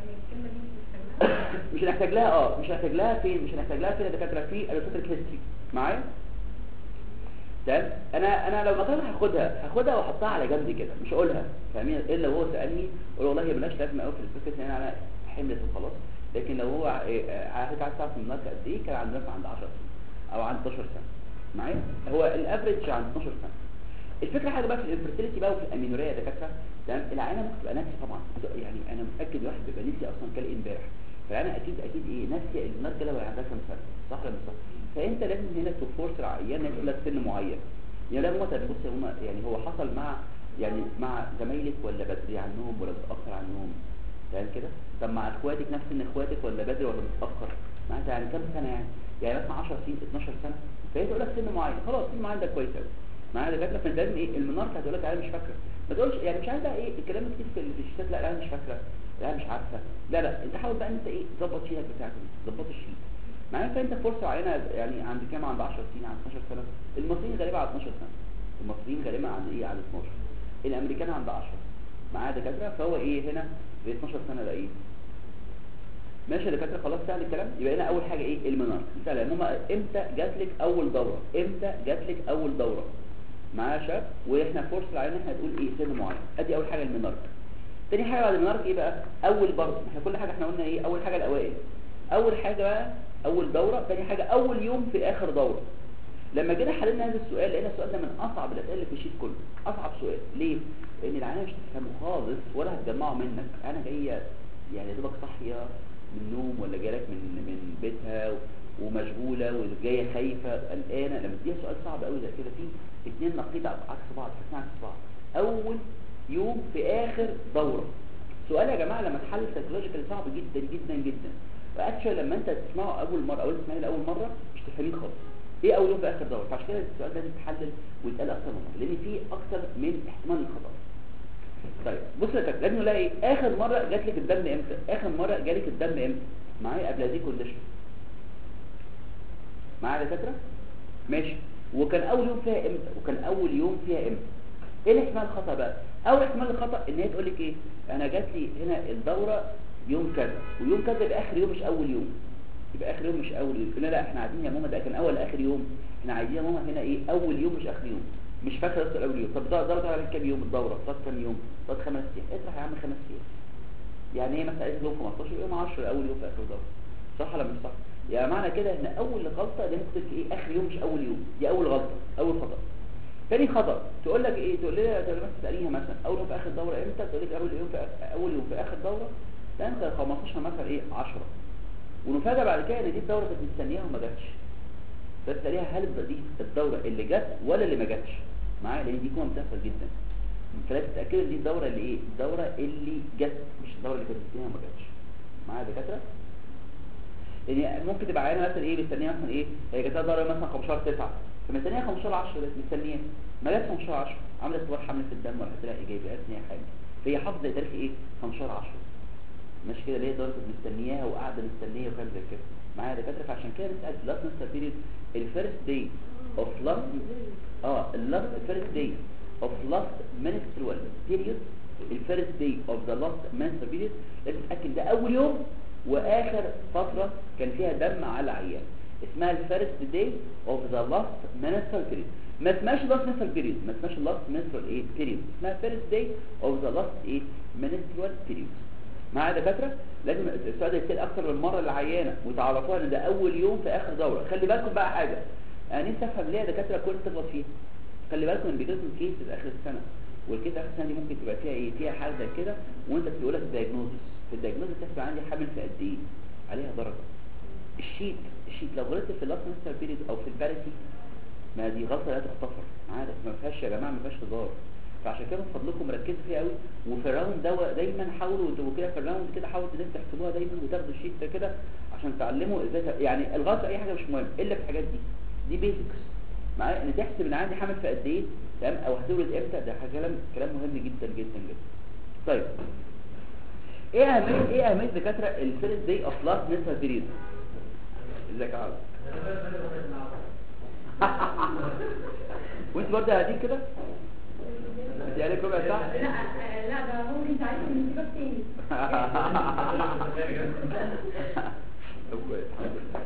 مش هنحتاج لها اه مش هنحتاج لها فين مش هنحتاج لها فين يا دكاتره في الاوبستاتريك هيستوري معايا تمام انا انا لو مكان هاخدها هاخدها واحطها على جنب كده مش اقولها فاهمين الا هو سالني اقول والله هي ملهاش لازمه قوي في الفكره ان انا حملت وخلاص لكن لو هو عارف عايز تعرف الناس قد ايه كان عندنا عند 10 سنه او عند 12 سنه معايا هو الافريج عند 12 سنه الفكره حاجه بقى في الانفرتيليتي بقى وفي الامينوريا يا دكاتره تمام العينه ممكن تبقى ناسيه طبعا يعني انا متاكد واحد بيبقى ناسي اصلا كان ايه امبارح فانا اكيد اكيد ايه ناسيه الناس كده وهي عندها كام سنه صح ولا مش صح فانت لازم هنا تفورس العيان يقول لك سن معين يعني لا مثلا بص هم يعني هو حصل مع يعني مع زمايلك ولا بدري عنهم ولا متاخر عنهم تمام كده طب مع اخواتك نفس ان اخواتك ولا بدري ولا متاخر معناتها يعني كام سنه يعني يعني مثلا 10 سنين 12 سنه فهي تقول لك سن معين خلاص سن معين ده كويس قوي معايا دكاتره فانت لازم ايه المنارك هتقول لك انا مش فاكره ما تقولش يعني مش عايز بقى ايه الكلام كتير في في الشتات لا لا انا مش فاكره لا مش عارفه لا لا انت حاول بقى ان انت ايه تظبط شيلك بتاعك تظبط الشيت معايا فانت فرصه عينه يعني عند كام عند 10 سنين عند 12 سنه المصريين غالبا عند 12 سنه المصريين غالبا عند ايه عند 12 الامريكان عند 10 معايا دكاتره فهو ايه هنا ب 12 سنه ده ايه ماشي يا دكاتره خلاص سهل الكلام يبقى هنا اول حاجه ايه المنار سهل هم امتى جات لك اول دوره امتى جات لك اول دوره معايا يا شباب واحنا فرصه العين احنا هتقول ايه سن معين ادي اول حاجه المنارك تاني حاجه بعد المنارك ايه بقى اول برضه احنا كل حاجه احنا قلنا ايه اول حاجه الاوائل اول حاجه بقى اول دوره تاني حاجه اول يوم في اخر دوره لما جينا حللنا هذا السؤال لقينا السؤال ده من اصعب الاسئله اللي في الشيت كله اصعب سؤال ليه لان العينه مش هتفهمه خالص ولا هتجمعه منك انا جايه يعني يا دوبك صاحيه من النوم ولا جايه لك من من بيتها ومشغوله وجايه خايفه قلقانه لما تديها سؤال صعب قوي زي كده فيه اثنين نقيض عكس بعض حاجتين عكس بعض اول يوم في اخر دوره سؤال يا جماعه لما تحل سايكولوجيكال صعب جدا جدا جدا واكشن لما انت تسمعه اول مره او تسمعه لاول مره مش تفهميه خالص ايه اول يوم في اخر دوره فعشان كده السؤال ده يتحلل ويتقال اكتر من مره لان فيه اكتر من احتمال الخطا طيب بص يا كابتن لازم نلاقي ايه اخر مره جات لك الدم امتى اخر مره جالك الدم امتى معايا قبل هذه كونديشن معايا يا دكاتره ماشي وكان اول يوم فيها امتى وكان اول يوم فيها امتى ايه الاحتمال الخطا بقى اول احتمال الخطا ان هي تقول لك ايه انا جات لي هنا الدوره يوم كذا ويوم كذا يبقى اخر يوم مش اول يوم يبقى اخر يوم مش اول يوم لا لا احنا عايزين يا ماما ده كان اول اخر يوم احنا عايزين يا ماما هنا ايه اول يوم مش اخر يوم مش فاكره بس اول يوم طب ده ده ده كام يوم الدوره طب كام يوم طب خمس ايام اطرح يا عم خمس ايام يعني ايه مثلا عايز يوم 15 يوم 10 اول يوم في اخر الدوره صح ولا مش صح يعني معنى كده ان اول غلطه دي ممكن تبقى ايه اخر يوم مش اول يوم دي اول غلطه اول خطا تاني خطا تقول لك ايه تقول لها تقول لها تساليها مثلا اول يوم في اخر الدوره امتى تقول لك اول يوم في اول يوم في اخر الدوره ده انت 15 مثلا ايه 10 ونفاجئ بعد كده ان دي الدوره كانت مستنياها وما جاتش فتساليها هل دي الدوره اللي جت ولا اللي ما جاتش معايا لان دي كمان بتحصل جدا فلازم تتاكدوا ان دي الدوره اللي ايه الدوره اللي جت مش الدوره اللي كانت مستنياها وما جاتش معايا يا دكاتره يعني ممكن تبقى عينه مثلا ايه مستنيه مثلا ايه هي جات لها دوره مثلا 15 9 فمستنيه 15 10 بس مستنيه ما جاتش 15 10 عملت صور حمل في الدم ولا طلع ايجابي قالت ان هي حاجه فهي حافظه زي تاريخ ايه 15 10 مش كده ليه دوره كانت مستنياها وقاعده مستنيه وكان زي كده معايا يا دكاتره فعشان كده بنسال لاست مستر بيريد الفيرست داي اوف لاست اه اللاست الفيرست داي اوف لاست menstrual period الفيرست داي اوف ذا لاست menstrual period لازم تتاكد ده اول يوم واخر فتره كان فيها دم على العيان اسمها الفيرست داي اوف ذا لاست menstrual period ما اسمهاش لاست menstrual period ما اسمهاش لاست menstrual ايه period اسمها فيرست داي اوف ذا لاست ايه menstrual period معايا دكاتره لازم السؤال ده يتسال اكتر من مره للعيانه وتعرفوها ان ده اول يوم في اخر دوره خلي بالكم بقى حاجه انا نفسي افهم ليه دكاتره كل تغلط فيها خلي بالكم ان بيجي لكم كيس في اخر السنه والكيس اخر السنه دي ممكن تبقى فيها ايه فيها حاجه زي كده وانت بتقول لك الدايجنوزس في الدايجنوزس تحسب عندي حامل في قد ايه عليها درجه الشيت الشيت لو غلطت في اللاست مستر بيريد او في الباريتي ما دي غلطه لا تغتفر عارف ما فيهاش يا جماعه ما فيهاش هزار فعشان كده من فضلكم ركزوا فيها قوي وفي الراوند ده دايما حاولوا انتوا كده في الراوند كده حاولوا ان انتوا تحسبوها دايما وتاخدوا الشيت ده كده عشان تعلموا ازاي ت- يعني الغلط في اي حاجه مش مهم الا في الحاجات دي دي بيزكس معايا ان تحسب ان عندي حامل في قد ايه تمام او هتولد امتى ده حاجه كلام كلام مهم جدا جدا جدا طيب ايه اهميه ايه اهميه دكاتره الفيرست داي اوف لاست ميثود بيريد ازيك يا عبد وانت برضه قاعدين كده انت قالك ربع ساعه لا لا ده ممكن تعيش من سبب تاني طب كويس الحمد لله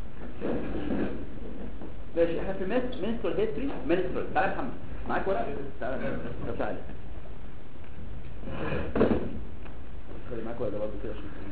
ماشي احنا في منسترال هيستوري منسترال تعالى يا محمد معاك ورقه تعالى طب تعالى خلي معاك ورقه برضه كده عشان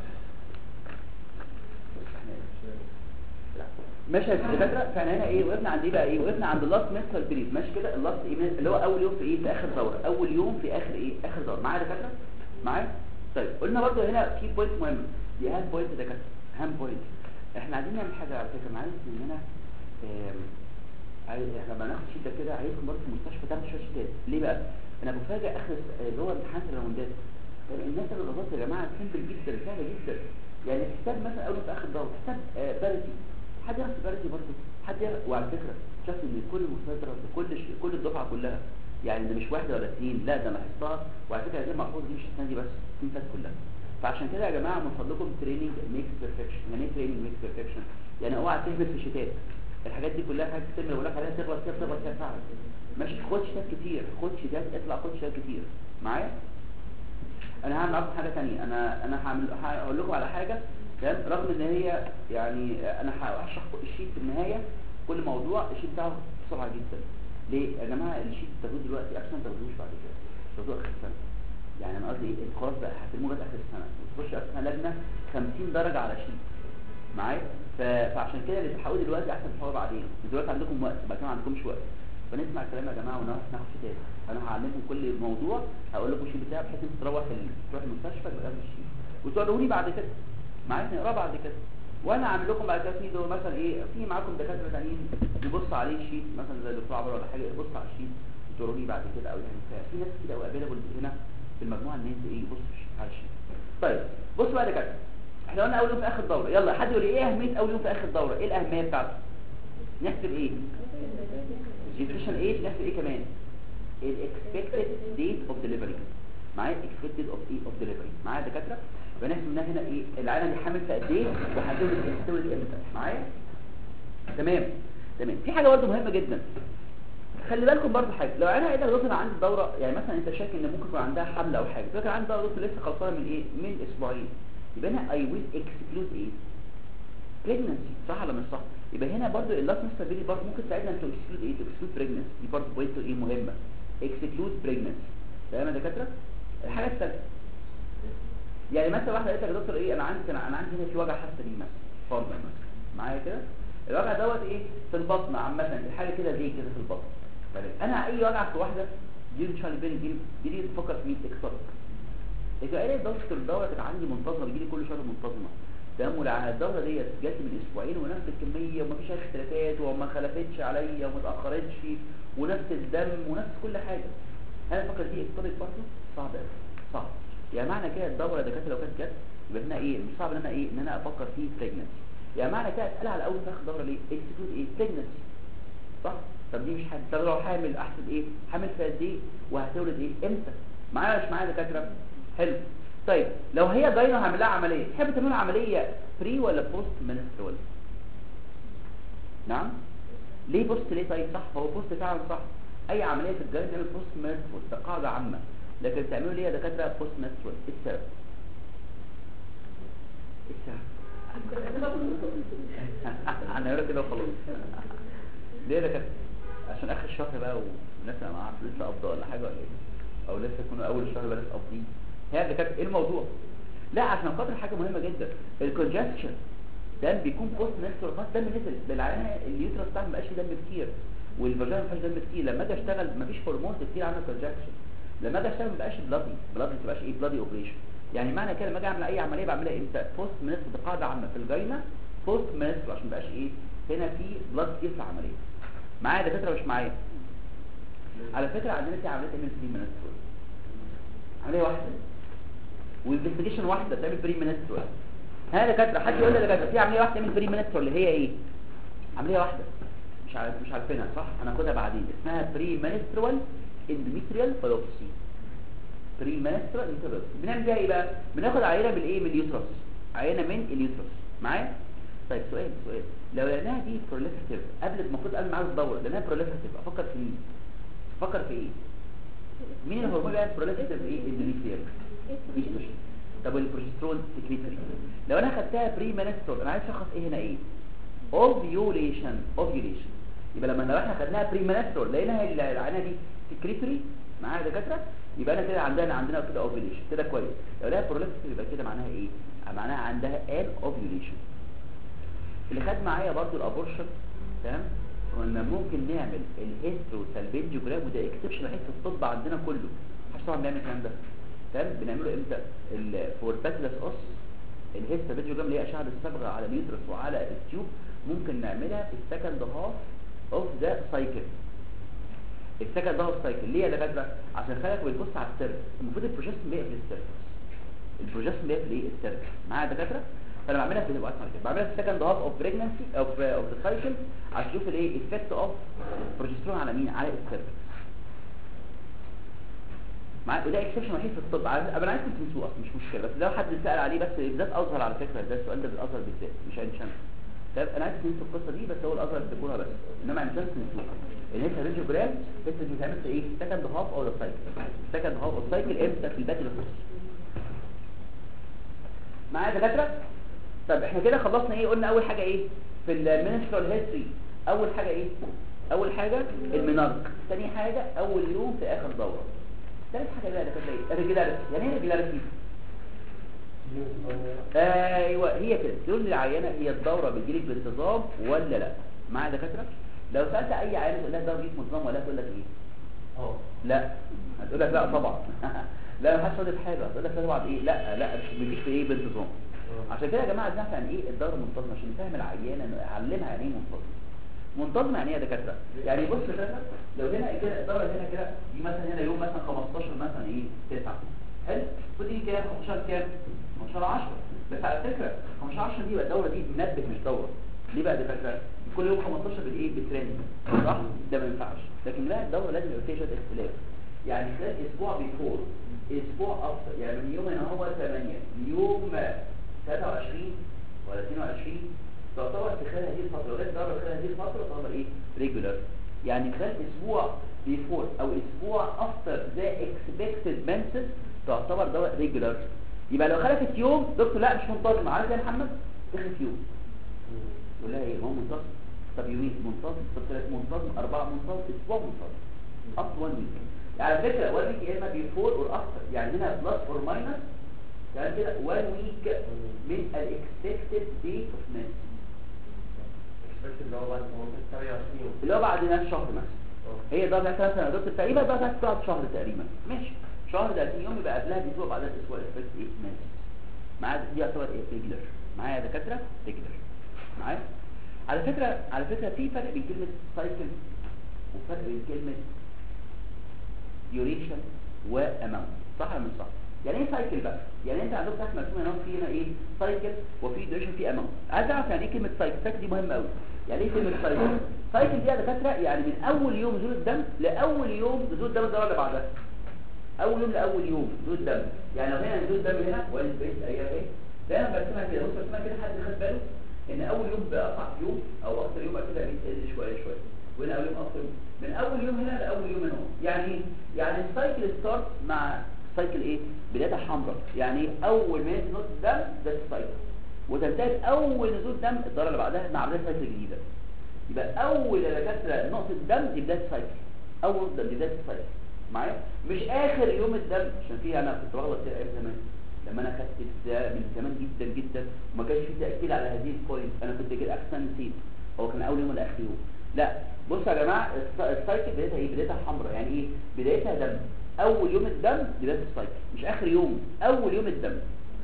ماشي يا دكاتره فاحنا هنا ايه وقفنا عند ايه بقى ايه وقفنا عند اللاست ميثال بريد ماشي كده اللاست ايه اللي هو اول يوم في ايه في اخر دوره اول يوم في اخر ايه اخر دوره معايا يا دكاتره معايا طيب قلنا برضه هنا في بوينت مهم دي اهم بوينت يا دكاتره اهم بوينت احنا عايزين نعمل حاجه على فكره معايا مننا آم، عايز احنا لما ناخد شيت ده كده عايزكم برضه في المستشفى تاخدوا شويه شيتات ليه بقى انا بفاجئ اخر الس- اللي هو امتحانات الراوندات يعني الناس اللي غلطت يا جماعه سيمبل جدا سهله جدا يعني حساب مثلا اول في اخر دوره حساب آه، بارتي حد يعرف بارتي برضه حد يعرف وعلى فكره شاف ان كل مسيطره كل ش- كل الدفعه كلها يعني ده مش واحده ولا اثنين لا ده انا حصتها وعلى فكره هذه المحفوظ دي مش السنه دي بس السنين اللي فاتت كلها فعشان كده يا جماعه من فضلكم تريننج ميكس بيرفكشن يعني ايه تريننج ميكس بيرفكشن يعني اوعى تهمل في الشتات الحاجات دي كلها حاجات كتير بقول لك عليها تغلط فيها تغلط فيها فعلا ماشي خد شتات كتير خد شتات اطلع خد شتات كتير معايا انا هعمل معاكم حاجه ثانيه انا انا هعمل هقول لكم على حاجه تمام رغم ان هي يعني انا هشرح الشيت في النهايه كل موضوع الشيت بتاعه بسرعه جدا ليه يا جماعه الشيت تاخدوه دلوقتي احسن ما تاخدوش بعد كده تاخدوه اخر السنه يعني انا قصدي ايه خلاص بقى هترموه لغايه اخر السنه وتخش اخر السنه لجنه 50 درجه على شيت معايا ف- فعشان كده اللي تحاولوا دلوقتي احسن تحاولوا بعدين دلوقتي عندكم وقت بعد كده ما عندكمش وقت فنسمع الكلام يا جماعه ونروح ناخد شتات انا هعلمكم كل موضوع هقول لكم الشيت بتاعي بحيث انت تروح ال- تروح المستشفى تبقى تاخد الشيت وتوروني بعد كده معايا نقراه بعد كده وانا اعمل لكم بعد كده في دول مثلا ايه في معاكم دكاتره تانيين يبص عليه شيت مثلا زي الدكتور عمرو ولا حاجه يبص على الشيت وتوروني بعد كده او يعني في ناس كده او افيلابل هنا في المجموعه ان انت ايه يبص على الشيت طيب بص بقى يا دكاتره احنا قلنا اول يوم في اخر دوره يلا حد يقول لي ايه اهميه اول يوم في اخر دوره ايه الاهميه بتاعته نحسب ايه جنريشن ايه نحسب ايه كمان الاكسبكتد ديت اوف ديليفري معايا اكسبكتد اوف ايه اوف ديليفري معايا يا دكاتره يبقى نحسب منها هنا ايه العيله دي حامل في قد ايه وهتولد هتولد امتى معايا تمام تمام في حاجه برضه مهمه جدا خلي بالكم برضه حاجه لو انا قايله دكتور عندي دوره يعني مثلا انت شاك ان ممكن يكون عندها حمل او حاجه دكتور عندي دوره دكتور لسه خلصانه من ايه من اسبوعين يبقى انا اي ويل اكسكلود ايه بريجنسي صح ولا مش صح يبقى هنا برضه اللاست ستابيلي برضه ممكن تساعدنا ان اكسكلود ايه اكسكلود بريجنسي دي برضه بوينت ايه مهمه اكسكلود بريجنسي تمام يا دكاتره الحاجه الثالثه يعني مثلا واحده قالت لك يا دكتور ايه انا عندي انا عندي هنا في وجع حاسه بيه مثلا فرضا مثلا معايا كده الوجع دوت ايه في البطن عامه الحاجه كده زي كده في البطن تمام انا اي وجع في واحده دي ان شاء الله بين دي دي, دي تفكر في مين اكتر اذا قال الدكتور دوت كانت عندي منتظمه بيجي لي كل شهر منتظمه تمام ولا الدوره ديت جات لي من اسبوعين ونفس الكميه ومفيش اي اختلافات وما خلفتش عليا وما اتاخرتش ونفس الدم ونفس كل حاجه انا فكر دي اكتر برضه صعب قوي صعب يعني معنى كده الدوره دكاتره لو كانت جت يبقى هنا ايه مش صعب ان انا ايه ان انا افكر في بريجنسي يعني معنى كده اسال على اول تاخد دوره ليه اكسكلود ايه بريجنسي صح طب دي مش حامل طب لو حامل احسب ايه حامل في قد ايه وهتولد ايه امتى معايا ولا مش معايا دكاتره حلو طيب لو هي جايه هعمل لها عمليه تحب تعمل عمليه بري ولا بوست منسترول نعم ليه بوست ليه طيب صح هو بوست فعلا صح اي عمليه في الجلد تعمل بوست منسترول ده قاعده عامه لكن بتعملوا ليه يا دكاتره بوست منسترول ايه السبب ايه السبب هنعمل كده وخلاص ليه يا دكاتره عشان اخر الشهر بقى والناس اللي معاها فلوس قبضه ولا حاجه ولا ايه او لسه يكونوا اول الشهر بقى لسه قابضين هي اللي كانت ايه الموضوع لا عشان خاطر حاجه مهمه جدا الكونجكشن دم بيكون بوست نستر خاص دم نزل بالعينه اليوترس بتاعها ما بقاش فيه دم كتير والفاجينا ما فيهاش دم كتير لما اجي اشتغل ما فيش هرمون كتير عامل كونجكشن لما اجي اشتغل ما بقاش بلادي بلادي ما تبقاش ايه بلادي اوبريشن يعني معنى كده لما اجي اعمل اي عمليه بعملها امتى بوست منستر دي قاعده عامه في الجاينه بوست منستر عشان ما بقاش ايه هنا في بلاد كتير في العمليه معايا دكاتره مش معايا على فكره عندنا في عمليه ام سي منستر عمليه واحده والانفستيجيشن واحده تعمل بري منسترول ها يا دكاتره حد يقول لي يا دكاتره في عمليه واحده تعمل بري منسترول اللي هي ايه عمليه واحده مش عارف مش عارفينها صح هناخدها بعدين اسمها بري منسترول اندوميتريال بايوبسي بري منسترول اندوميتريال بنعمل فيها ايه بقى بناخد عينه بالايه من اليوترس عينه من اليوترس معايا طيب سؤال سؤال لو لقيناها دي بروليفرتيف قبل المفروض قبل ما عاوز ادور لقيناها بروليفرتيف افكر في مين افكر في ايه مين الهرمون اللي بيعمل بروليفرتيف ايه اندوميتريال ايستروجين طب والبروجسترون سكريتري لو انا خدتها بري منسترول انا عايز اشخص ايه هنا ايه اوفيوليشن اوفيوليشن يبقى لما لو احنا خدناها بري منسترول لقينا العينه دي سكريتري معاها دكاتره يبقى انا كده عندنا عندنا كده اوفيوليشن كده كويس لو لقيها بروليفرتيف يبقى كده معناها ايه معناها عندها ان اوفيوليشن اللي خد معايا برضو الابورشن تمام كنا ممكن نعمل الهيسترو سالفنجوجرام وده اكسبشن وحيد في الطب عندنا كله مش طبعا بنعمل الكلام ده تمام بنعمله امتى فور باتلس اوس الهيستا فيديوجرام اللي هي اشعه الصبغه على اليوترس وعلى التيوب ممكن نعملها في السكند هاف اوف ذا سايكل السكند هاف سايكل ليه يا دكاتره عشان خلك بيبص على السيرفس المفروض البروجستين بيقفل السيرفس البروجستين بيقفل ايه السيرفس معايا يا دكاتره فانا بعملها في الوقت كده بعملها في السكند هاف اوف بريجنسي اوف اوف ذا سايكل عشان اشوف الايه افكت اوف بروجسترون على مين على السيرفس مع وده اكسبشن وحيد في الطب انا عايزكم تنسوه اصلا مش مشكله بس لو حد سال عليه بس بالذات ازهر على فكره ده السؤال ده بالازهر بالذات مش عين شمس طيب انا عايز تنسوا القصه دي بس هو الازهر بتقولها بس انما عين شمس تنسوها ان انت ريجوجرام انت بتعمل في ايه سكند هاف او ذا سايكل سكند هاف اوف سايكل امتى في الباتل اوف معايا دكاتره طب احنا كده خلصنا ايه قلنا اول حاجه ايه في المينسترال هيستوري اول حاجه ايه اول حاجه المينارك ثاني حاجه اول يوم في اخر دوره ثالث حاجه بقى ده كانت ايه الريجولاريتي يعني ايه الريجولاريتي ايوه هي كده تقول للعيانه هي الدوره بتجيلك بانتظام ولا لا معايا دكاتره لو سالت اي عيانه تقول لها الدوره بتجيلك منتظم ولا تقول لك ايه اه لا هتقول لك لا طبعا لا ما حدش راضي في حاجه هتقول لك لا طبعا ايه لا لا مش بيجيك في ايه بانتظام عشان كده يا جماعه نعرف يعني ايه الدوره منتظمه عشان نفهم العيانه نعلمها يعني ايه منتظم منتظم يعني ايه يا دكاتره يعني بص كده لو هنا كده الدوره هنا كده دي مثلا هنا يوم مثلا 15 مثلا ايه 9 حلو ودي كام 15 كام 15 10 بس على فكره 15 10 دي بقى الدوره دي منبه مش دوره ليه بقى يا دكاتره كل يوم 15 بالايه بالترند صح ده ما ينفعش لكن لا الدوره لازم يبقى فيها شويه اختلاف يعني خلال اسبوع بيفور اسبوع اكتر يعني من يوم هنا هو 8 ليوم 23 ولا 22 تعتبر في خلال هذه الفتره لغايه الدوره خلال هذه الفتره تعتبر ايه ريجولار يعني خلال اسبوع بيفور او اسبوع افتر ذا اكسبكتد منسس تعتبر دوره ريجولار يبقى لو خلفت يوم دكتور لا مش منتظم عارف يا محمد تخلف يوم يقول لها ايه هو منتظم طب يومين منتظم طب ثلاث منتظم اربعه منتظم اسبوع منتظم اب 1 ويك على فكره 1 ويك يا اما بيفور اور افتر يعني هنا بلس اور ماينس يعني كده 1 ويك من الاكسبكتد ديت اوف منس اللي هو بعد 28 يوم اللي هو بعد نفس شهر مثلا هي ده بتاعت مثلا دكتور تقريبا ده بتاعت بعد شهر تقريبا ماشي شهر 30 يوم يبقى قبلها باسبوع بعدها باسبوع اكسبكت ايه منس معايا دي يعتبر ايه ريجلر معايا يا دكاتره ريجلر معايا على فكره على فكره في فرق بين كلمه سايكل وفرق بين كلمه duration واماونت صح ولا مش صح يعني ايه سايكل بقى يعني انت عندك تحت مرسوم هنا في هنا ايه سايكل وفي duration في اماونت عايز اعرف يعني ايه كلمه سايكل سايكل دي مهمه قوي يعني ايه كلمه سايكل سايكل دي يا دكاتره يعني من اول يوم نزول الدم لاول يوم نزول الدم الدوره اللي بعدها اول يوم لاول يوم نزول الدم يعني لو هنا نزول الدم هنا وادي بقيت ايام ايه دايما برسمها كده بص برسمها كده حد خد باله ان اول يوم بقى اصعب يوم او اكتر يوم بعد كده بيتقل شويه شويه وهنا اول يوم اكتر يوم. من اول يوم هنا لاول يوم هنا يعني ايه يعني السايكل ستارت مع سايكل ايه بدايه حمراء يعني اول ما ينزل نقطه الدم ده السايكل وتنتهي اول نزول دم الدوره اللي بعدها مع بدايه سايكل جديده يبقى اول يا دكاتره نقطه دم دي بدايه السايكل اول دم دي بدايه السايكل معايا مش اخر يوم الدم عشان فيها انا كنت بغلط كتير ايام زمان لما انا خدت ده من زمان جدا جدا وما كانش في تاكيد على هذه البوينت انا كنت كده احسن نسيت هو كان اول يوم ولا اخر يوم لا بصوا يا جماعه الس- السايكل بدايتها ايه بدايتها حمراء يعني ايه بدايتها دم اول يوم الدم بدايه السايكل مش اخر يوم اول يوم الدم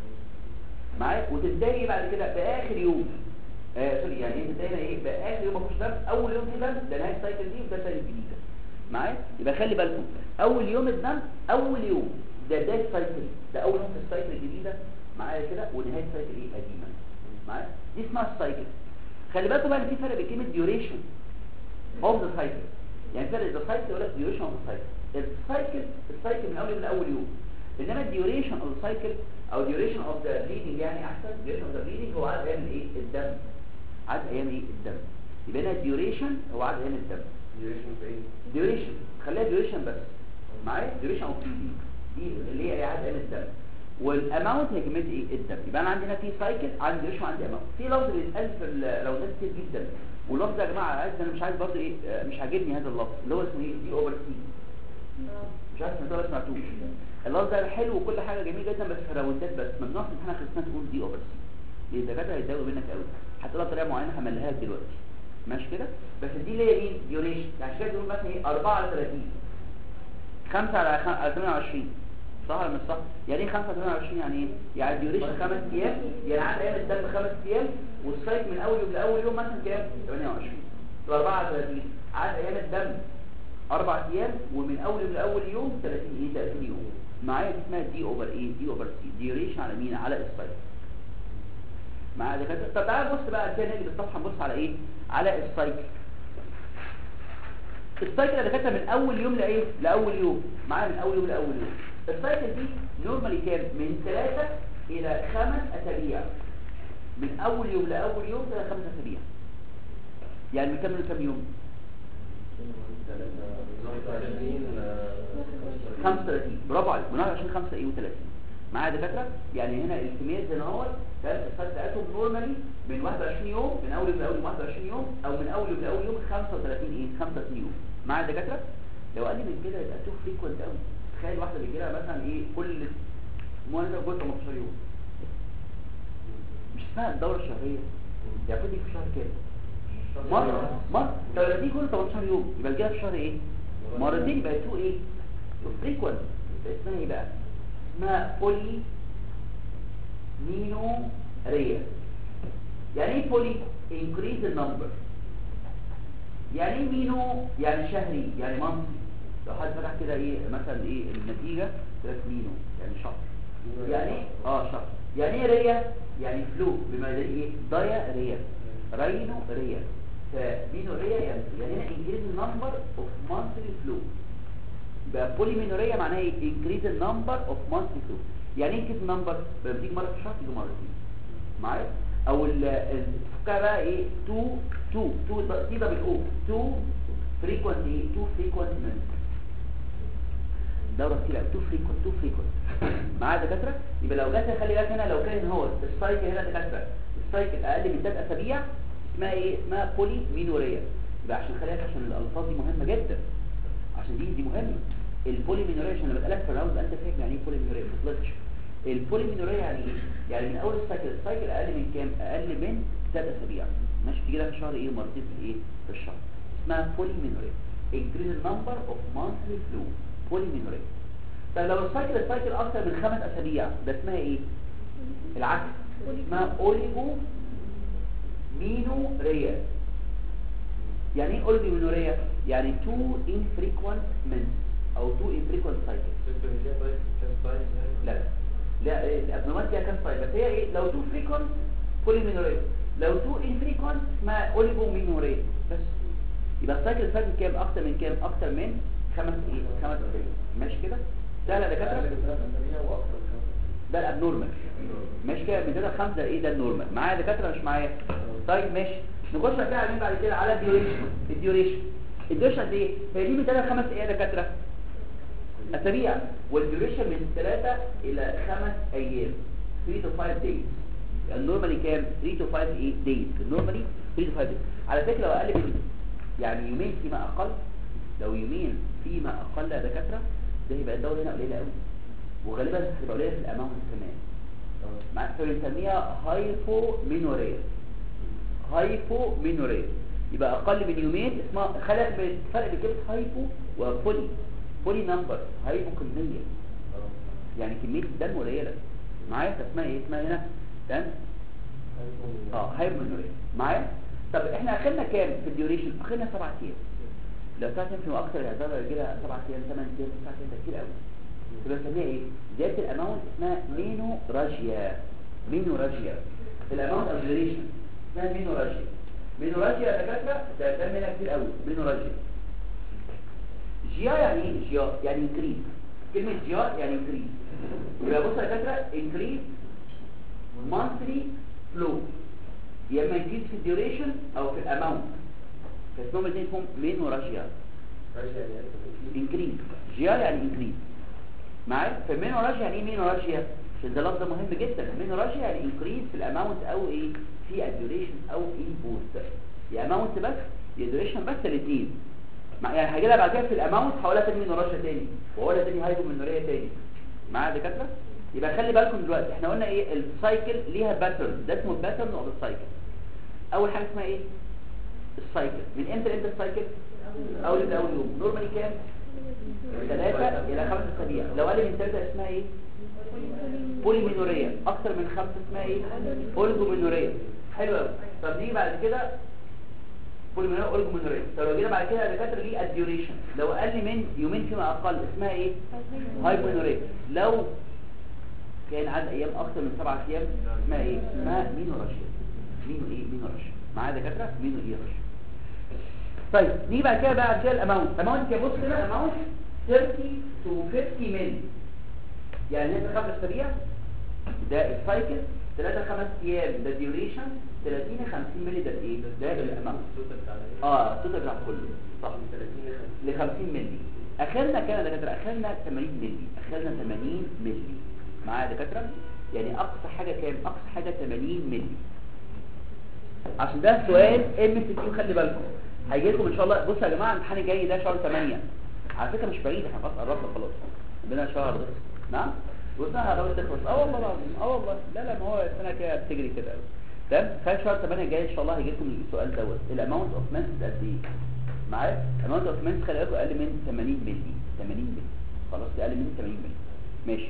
معايا وتنتهي بعد كده باخر يوم آه سوري يعني انت هنا ايه باخر يوم مفيش دم اول يوم في دم ده نهايه السايكل دي وده سايكل جديده معايا يبقى خلي بالكم اول يوم الدم اول يوم ده بدايه السايكل ده اول يوم في السايكل الجديده معايا كده ونهايه السايكل ايه قديمه معايا دي اسمها السايكل خلي بالكم بقى ان في فرق بين كلمه ديوريشن اوف ذا سايكل يعني فرق ذا سايكل ولا ديوريشن اوف ذا سايكل السايكل السايكل من اول يوم لاول يوم انما الديوريشن اوف ذا سايكل او ديوريشن اوف ذا بليدنج يعني احسن ديوريشن اوف ذا بليدنج هو عدد ايام الايه الدم عدد ايام ايه الدم يبقى هنا الديوريشن هو عدد ايام الدم duration في ايه؟ ديوريشن خليها ديوريشن بس معايا ديوريشن اوف بليدنج دي اللي هي عدد ايام الدم والاماونت هي كميه ايه الدم يبقى انا عندنا في سايكل عندي ديوريشن وعندي اماونت في لفظ بيتقال في الراوندات كتير جدا واللفظ ده يا جماعه عايز انا مش عايز برضه ايه آه، مش عاجبني هذا اللفظ اللي هو اسمه ايه دي اوفر سي مش عارف سمعتوه ولا سمعتوش اللفظ ده حلو وكل حاجه جميل جدا بس في الراوندات بس ممنوع في امتحان خلصنا تقول دي اوفر سي ليه الدكاتره هيتضايقوا منك قوي هتقولها بطريقه معينه هملها لك دلوقتي ماشي كده بس دي اللي هي مين ديوريشن يعني كده تقول مثلا ايه 4 على 30 5 على خم- على 28 صح ولا مش صح يعني ايه 5 على 28 يعني ايه يعني ديوريشن 5 ايام يعني عدد ايام الدم 5 ايام والسايك من اول يوم لاول يوم مثلا كام 28 يبقى 4 على 30 عدد ايام الدم اربع ايام ومن اول يوم لاول يوم 30 ايه 30 يوم معايا دي اسمها دي اوفر ايه دي اوفر سي ديوريشن على مين على السايك معايا دكاتره طب تعالى بص بقى كده نيجي بالصفحه نبص على ايه على السايكل السايكل يا دكاتره من اول يوم لايه لاول يوم معايا من اول يوم لاول يوم السايكل دي نورمالي كام من 3 الى 5 اسابيع من اول يوم لاول يوم الى 5 اسابيع يعني من كام لكام يوم 35 برافو عليك من 21 5 ايه و30 معايا يا دكاتره يعني هنا الكميات زي ما هو كانت الفات بتاعتهم نورمالي من 21 يوم من اول يوم لاول يوم 21 يوم او من اول يوم لاول يوم 35 ايه 35 يوم معايا يا دكاتره لو قال لي من كده يبقى تو فريكوينت قوي تخيل واحده بيجي لها مثلا ايه كل مونيتور كل 18 يوم مش اسمها الدوره الشهريه هي المفروض دي في شهر كام مرة مرة طب لما دي كل 18 يوم يبقى الجايه في شهر ايه مرتين يبقى تو ايه فريكوينت يبقى اسمها ايه بقى اسمها بولي مينو ريا يعني ايه بولي increase the number يعني ايه مينو يعني شهري يعني منصي لو حد فتح كده ايه مثلا ايه النتيجة تلاقي مينو يعني شهر يعني ايه اه شهر يعني ايه ريا يعني فلو بما يدري ايه ضيا ريا رينو ريا number of monthly flow يبقى بوليمينوريا معناها ايه increase the number of monthly flow يعني ايه increase number بقى بتيجي مره في الشهر تيجي مرتين معايا او ال- ال- تفكها بقى ايه 2 2 2 دي دبل او 2 frequent ايه 2 frequent minutes دورة كتير قوي 2 frequent 2 frequent معايا دكاتره يبقى لو جت خلي بالك هنا لو كان هو السايكل هنا دكاتره السايكل اقل من 3 اسابيع اسمها ايه اسمها بولي مينوريا يبقى عشان خلي بالك عشان الالفاظ دي مهمه جدا عشان دي دي مهمه البولي مينوريا عشان لما بسالك في الراوند انت فاهم يعني ايه بولي مينوريا ما تغلطش البولي مينوريا يعني ايه يعني من اول السايكل السايكل اقل من كام اقل من 3 اسابيع ماشي تيجي لها في الشهر ايه مرتين في الايه في الشهر اسمها بولي مينوريا increase the number of monthly flow بولي مينوريا طب لو السايكل السايكل اكتر من خمس اسابيع ده اسمها ايه العكس اسمها اوليجو مينوريا يعني ايه اوليجو مينوريا يعني تو infrequent months او تو infrequent cycles تقدر ليها طيب كام سايز يعني؟ لا لا إيه، الابنومات فيها كام سايد بس هي ايه لو تو فريكونت بولي مينوريا لو تو انفريكونت اسمها اوليجو مينوريا بس يبقى السايكل السايكل كام اكتر من كام اكتر من خمس ايه خمس اسابيع ماشي كده سهله يا أقل دكاتره من ثلاث أسابيع وأكثر من خمسة. ده الابنورمال ماشي كده من كده خمسه ايه ده النورمال معايا دكاتره مش معايا طيب ماشي نخش بقى على مين بعد كده على الديوريشن الديوريشن الديوريشن قد ايه هي دي من 3 5 ايه يا دكاتره اسابيع والديوريشن من 3 الى 5 ايام 3 to 5 days النورمالي كام 3 to 5 ايه days النورمالي 3 to 5 days على فكره لو اقل من يعني يومين فيما اقل لو يومين فيما اقل يا دكاتره ده يبقى الدوره هنا قليله قوي وغالبا هتبقى قليله في الاماونت كمان مع فبنسميها هايبومينوريا هايبومينوريا يبقى اقل من يومين اسمها خلق من فرق بين كلمه هايبو وبولي بولي نمبر هايبو كميه يعني كميه الدم قليله معايا اسمها ايه اسمها هنا دم اه هايبومينوريا معايا طب احنا اخرنا كام في الديوريشن اخرنا 7 ايام لو 7 ايام فيما اكتر يعني ده الرجاله 7 ايام 8 ايام 9 ايام ده كتير قوي يبقى بنسميها ايه زياده الاماونت اسمها مينوراجيا مينوراجيا الاماونت اوف ديوريشن اسمها مينوراجيا مينوراجيا يا دكاتره ده ده منها كتير قوي مينوراجيا جيا يعني ايه جيا يعني انكريز كلمه جيا يعني انكريز يبقى بص يا دكاتره انكريز monthly flow يا اما انكريز في الديوريشن او في الاماونت فاسمهم الاثنين اسمهم مينوراجيا رجع يعني أنت انكريز جيا يعني انكريز معايا فمينوراجيا يعني ايه مينوراجيا عشان ده لفظ مهم جدا مينوراجيا يعني انكريز في الاماونت او ايه في الديوريشن او البوست يا اماونت بس يا ديوريشن بس الاثنين يعني هاجي لها بعد كده في الاماونت هقولها تاني مينوراجيا تاني وهقولها تاني هايبومينوريا تاني معايا يا دكاتره يبقى خلي بالكم دلوقتي احنا قلنا ايه السايكل ليها باترن ده اسمه الباترن اوف السايكل اول حاجه اسمها ايه السايكل من امتى لامتى السايكل اول يوم اول يوم نورمالي كام ثلاثة الى خمسة اسابيع لو قال من ثلاثة اسمها ايه بوليمينوريا اكتر من خمسة اسمها ايه اولجومينوريا حلو قوي طب نيجي بعد كده بوليمينوريا اولجومينوريا طب لو جينا بعد كده يا دكاتره ليه الديوريشن لو اقل من يومين فيما اقل اسمها ايه هايبومينوريا لو كان عدد ايام اكتر من سبعة ايام اسمها ايه اسمها مينوراجيا مينو ايه مينوراجيا معايا دكاتره مينو ايه راشيا طيب نيجي بعد كده بقى عشان الاماونت اماونت يا بص كده اماونت 30 تو 50 مللي يعني هنا خمس اسابيع ده السايكل 3 5 ايام ده ديوريشن 30 50 مللي ده ايه ده الاماونت التوتال بتاع العيال. اه التوتال بتاع كله صح من 30 ل 50. ل 50 مللي اخرنا كام يا دكاتره اخرنا 80 مللي اخرنا 80 مللي معايا يا دكاتره يعني اقصى حاجه كام اقصى حاجه 80 مللي عشان ده سؤال ام سي كيو خلي بالكم هيجي لكم ان شاء الله بصوا يا جماعه الامتحان الجاي ده شهر 8 على فكره مش بعيد احنا خلاص قربنا خلاص عندنا شهر نعم وسنه قربت تخلص اه والله العظيم اه والله لا لا ما هو السنه كده بتجري كده قوي تمام خلال شهر 8 الجاي ان شاء الله هيجي لكم السؤال دوت الاماونت اوف مانس قد ايه معايا الاماونت اوف مانس خلي بالكم اقل من 80 مللي 80 مللي خلاص اقل من 80 مللي ماشي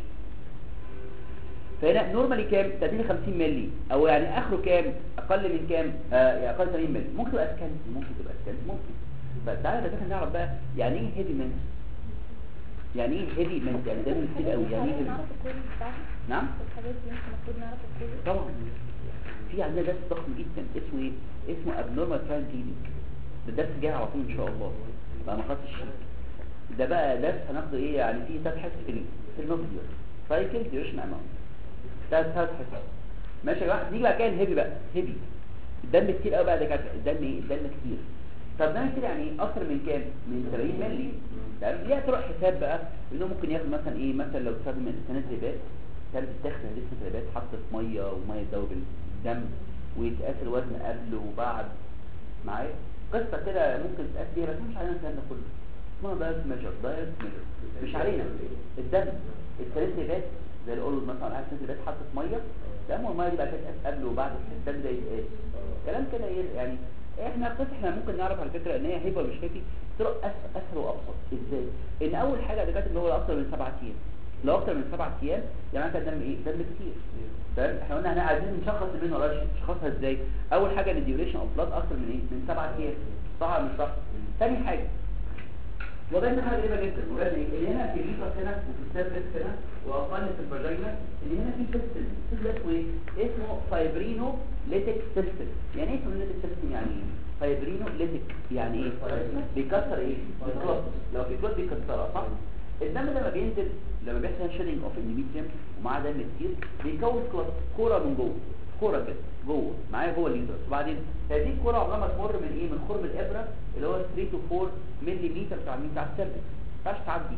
فهنا نورمالي كام 30 50 مللي او يعني اخره كام اقل من كام آه يعني اقل 80 مللي ممكن تبقى سكان ممكن تبقى سكان ممكن فتعالى ده نعرف بقى يعني ايه هيفي مانس يعني ايه هيفي مانس يعني ده من كتير قوي يعني ايه heavy نعرف men's؟ الكود بتاعها نعم الحاجات دي مش المفروض نعرف الكود طبعا في عندنا درس ضخم جدا اسمه ايه اسمه abnormal trend bleeding ده الدرس الجاي على طول ان شاء الله بقى ما خدتش ده بقى درس هناخده ايه يعني فيه ثلاث حصص في ال- في النوفيديو سايكل ديوريشن اماونت ثلاث ثلاث حصص ماشي يا جماعه نيجي بقى كده الهيفي بقى هيفي الدم كتير قوي بقى ده كده الدم ايه الدم كتير طب ده كده يعني ايه اكتر من كام من 70 مللي تمام ليها طرق حساب بقى انه ممكن ياخد مثلا ايه مثلا لو استخدم السنتريبات كانت بتستخدم السنتريبات حط في ميه وميه تدوب الدم ويتقاس الوزن قبل وبعد معايا قصه كده ممكن تتقاس بيها بس مش علينا الكلام ده كله اسمها دايركت ميجر دايركت ميجر مش علينا الدم السنتريبات زي القلوب مثلا عايز السنتريبات حط في ميه الدم والميه دي بقى تتقاس قبل وبعد الدم ده يتقاس كلام كده ايه يعني احنا قصة احنا ممكن نعرف على فكرة ان هي هيبة مش هيبي طرق أس- اسهل وابسط ازاي ان اول حاجة ده كانت اللي هو اكتر من سبعة ايام لو اكتر من سبعة ايام يعني كان دم ايه دم كتير تمام احنا قلنا احنا عايزين نشخص منه ولا نشخصها ازاي اول حاجة ان الديوريشن اوف بلاد اكتر من ايه من سبعة ايام صح ولا مش صح تاني حاجة وجدنا حاجة غريبة جدا وجدنا ايه اللي هنا في الليفر هنا وفي السيرفكس هنا واقل في الفاجينا اللي هنا في سيستم السيستم ده اسمه ايه اسمه فايبرينو ليتك سيستم يعني ايه اسمه ليتك سيستم يعني ايه فايبرينو ليتك يعني ايه بيكسر ايه الكلوت لو في كلوت بيكسرها صح الدم لما بينزل لما بيحصل شيدنج اوف اندوميتريوم ومعاه دم كتير بيكون كلوت كوره من جوه كوره كده جوه معايا جوه اليوترس وبعدين هذه الكوره عمرها ما تمر من ايه من خرم الابره اللي هو 3 تو 4 ملم بتاع مين بتاع السيرفكس ما ينفعش تعدي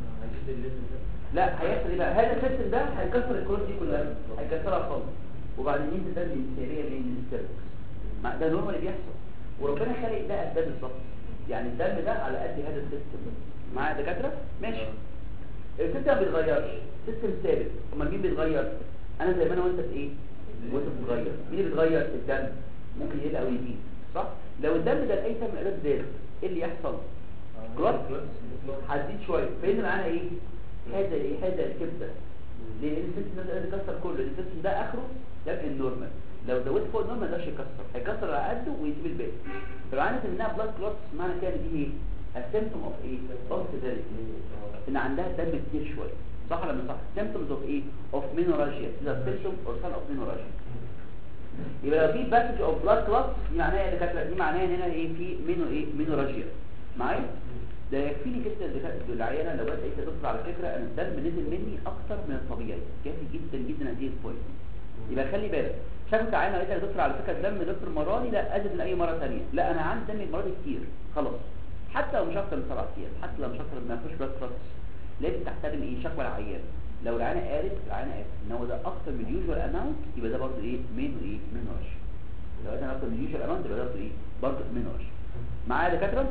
لا هيحصل ايه بقى هذا السيستم ده هيكسر الكروت دي كلها هيكسرها خالص وبعدين ينزل دم الانسيابيه من السيرفكس ما ده نورمال اللي بيحصل وربنا خلق ده قد ده بالظبط يعني الدم ده على قد هذا السيستم معايا دكاتره ماشي السيستم ما بيتغيرش سيستم ثابت امال مين بيتغير انا زي ما انا وانت في ايه وانت بتتغير مين اللي بيتغير الدم ممكن يقل او يزيد صح لو الدم ده لاي سبب من الاسباب زاد ايه اللي يحصل كلوت هتزيد شويه فين معانا ايه هذا ايه هذا الكبده لان السيستم ده يكسر كله لان السيستم ده اخره ده النورمال لو زودت فوق النورمال ده مش هيكسر هيكسر على قده ويسيب الباقي فمعنى انها بلاد كلوت معنى كده إن دي ايه السيمتوم اوف ايه اوف ذلك ان عندها دم كتير شويه صح ولا مش صح symptoms of ايه of menorrhagia ده symptom or sign of menorrhagia يبقى لو في passage of blood clots دي معناها ايه دكاتره دي معناها ان هنا ايه في منو ايه menorrhagia معايا ده يكفيني كده الدكاتره العيانه لو بدات تدخل على فكره ان الدم نزل مني اكتر من الطبيعي كافي جدا جدا هذه البوينت يبقى خلي بالك شافك عيانه لقيتها يا دكتور على فكره الدم دكتور مراني لا ازيد من اي مره ثانيه لا انا عندي دم المره دي كتير خلاص حتى لو مش اكتر من سبع ايام حتى لو مش اكتر ما فيش بلاد كلوتس لازم تحترم ايه شكوى العيان لو العيانه قالت العيانه قالت ان هو ده اكتر من اليوجوال اماونت يبقى ده برضه ايه منه ايه منه رش لو ده اكتر من اليوجوال اماونت يبقى ده برضه ايه برضه منه رش معايا يا دكاتره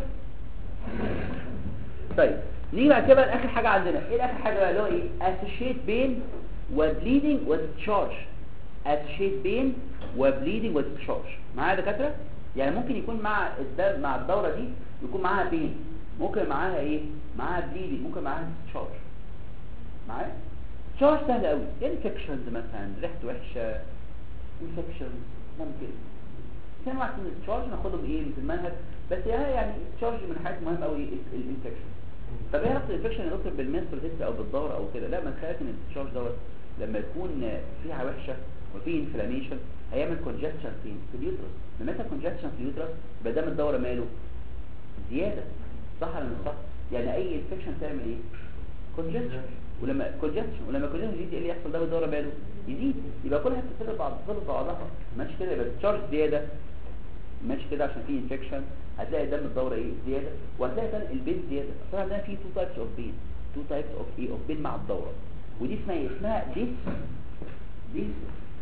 طيب نيجي بعد كده بقى لاخر حاجه عندنا ايه اخر حاجه بقى اللي هو ايه associate pain وبليدنج وتشارج associate pain وبليدنج وتشارج معايا يا دكاتره يعني ممكن يكون مع الدم مع الدوره دي يكون معاها بين ممكن معاها ايه معاها بليدنج ممكن معاها تشارج معايا تشارج سهل قوي انفكشنز مثلا ريحته وحشه انفكشنز ممكن كان واحد من التشارج ناخدهم ايه في المنهج بس هي يعني التشارج من الحاجات المهمه قوي الانفكشن طب ايه علاقه الانفكشن يا دكتور بالمنسترال هيست او بالدوره او كده لا ما تخيل ان التشارج دوت لما يكون فيها وحشه وفي انفلاميشن هيعمل كونجكشن فين في اليوترس لما يحصل كونجكشن في اليوترس يبقى دم الدوره ماله زياده صح ولا مش صح يعني اي انفكشن تعمل ايه كونجكشن ولما كونجكشن ولما كونجكشن يزيد ايه اللي يحصل دم الدوره ماله يزيد يبقى كلها بتتصل بعض بتصل بعضها ماشي كده يبقى التشارج زياده ماشي كده عشان في انفكشن هتلاقي دم الدوره ايه زياده وهتلاقي كمان البين زياده اصلا عندنا في تو تايبس اوف بين تو تايبس اوف ايه اوف بين مع الدوره ودي اسمها ايه اسمها ديس ديس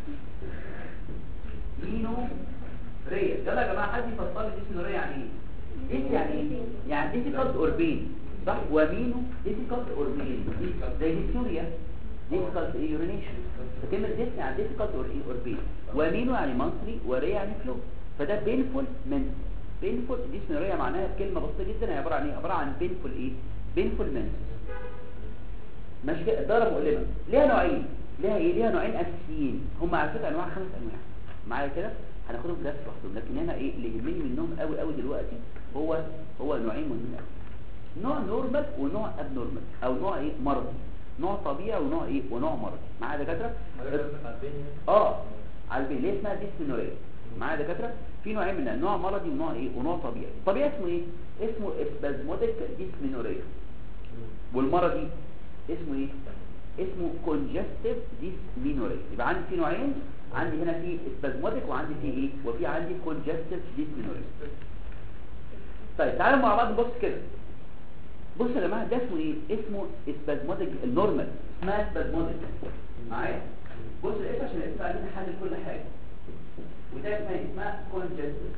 مينو ريا يلا يا جماعه حد يفسر لي ديس ريا يعني ايه ديس يعني ايه يعني ديفيكالت اور بين صح ومينو ديفيكالت اور بين زي ديسوريا ديفيكالت يورينيشن فكلمه ديس يعني ديفيكالت اور ايه اور بين ومينو يعني مانثلي وريا يعني فلو فده بينفول من بينفول دي سيناريا معناها كلمه بسيطه جدا هي عباره عن ايه عباره عن بينفول ايه بينفول من ماشي كده الدوره مؤلمه ليها نوعين ليها ايه ليها نوعين اساسيين هم على فكره انواع خمس انواع معايا كده هناخدهم درس لوحدهم لكن هنا ايه اللي يهمني منهم قوي قوي دلوقتي هو هو نوعين مهمين قوي نوع نورمال ونوع اب نورمال او نوع ايه مرضي نوع طبيعي ونوع ايه ونوع مرضي معايا دكاتره اه على البين ليه اسمها ديسمينوريا معايا دكاتره في نوعين منها نوع مرضي ونوع ايه ونوع طبيعي طبيعي اسمه ايه اسمه اسبازموديك ديسمينوريا والمرضي اسمه ايه اسمه كونجستيف ديسمينوريا يبقى عندي في نوعين عندي هنا في اسبازموديك وعندي في ايه وفي عندي كونجستيف ديسمينوريا طيب تعالوا مع بعض نبص كده بص يا جماعه ده اسمه ايه اسمه اسبازموديك النورمال اسمها اسبازموديك معايا بص الاسم عشان الاسم عايزين نحدد كل حاجه وده اسمها اسمها كونجستيف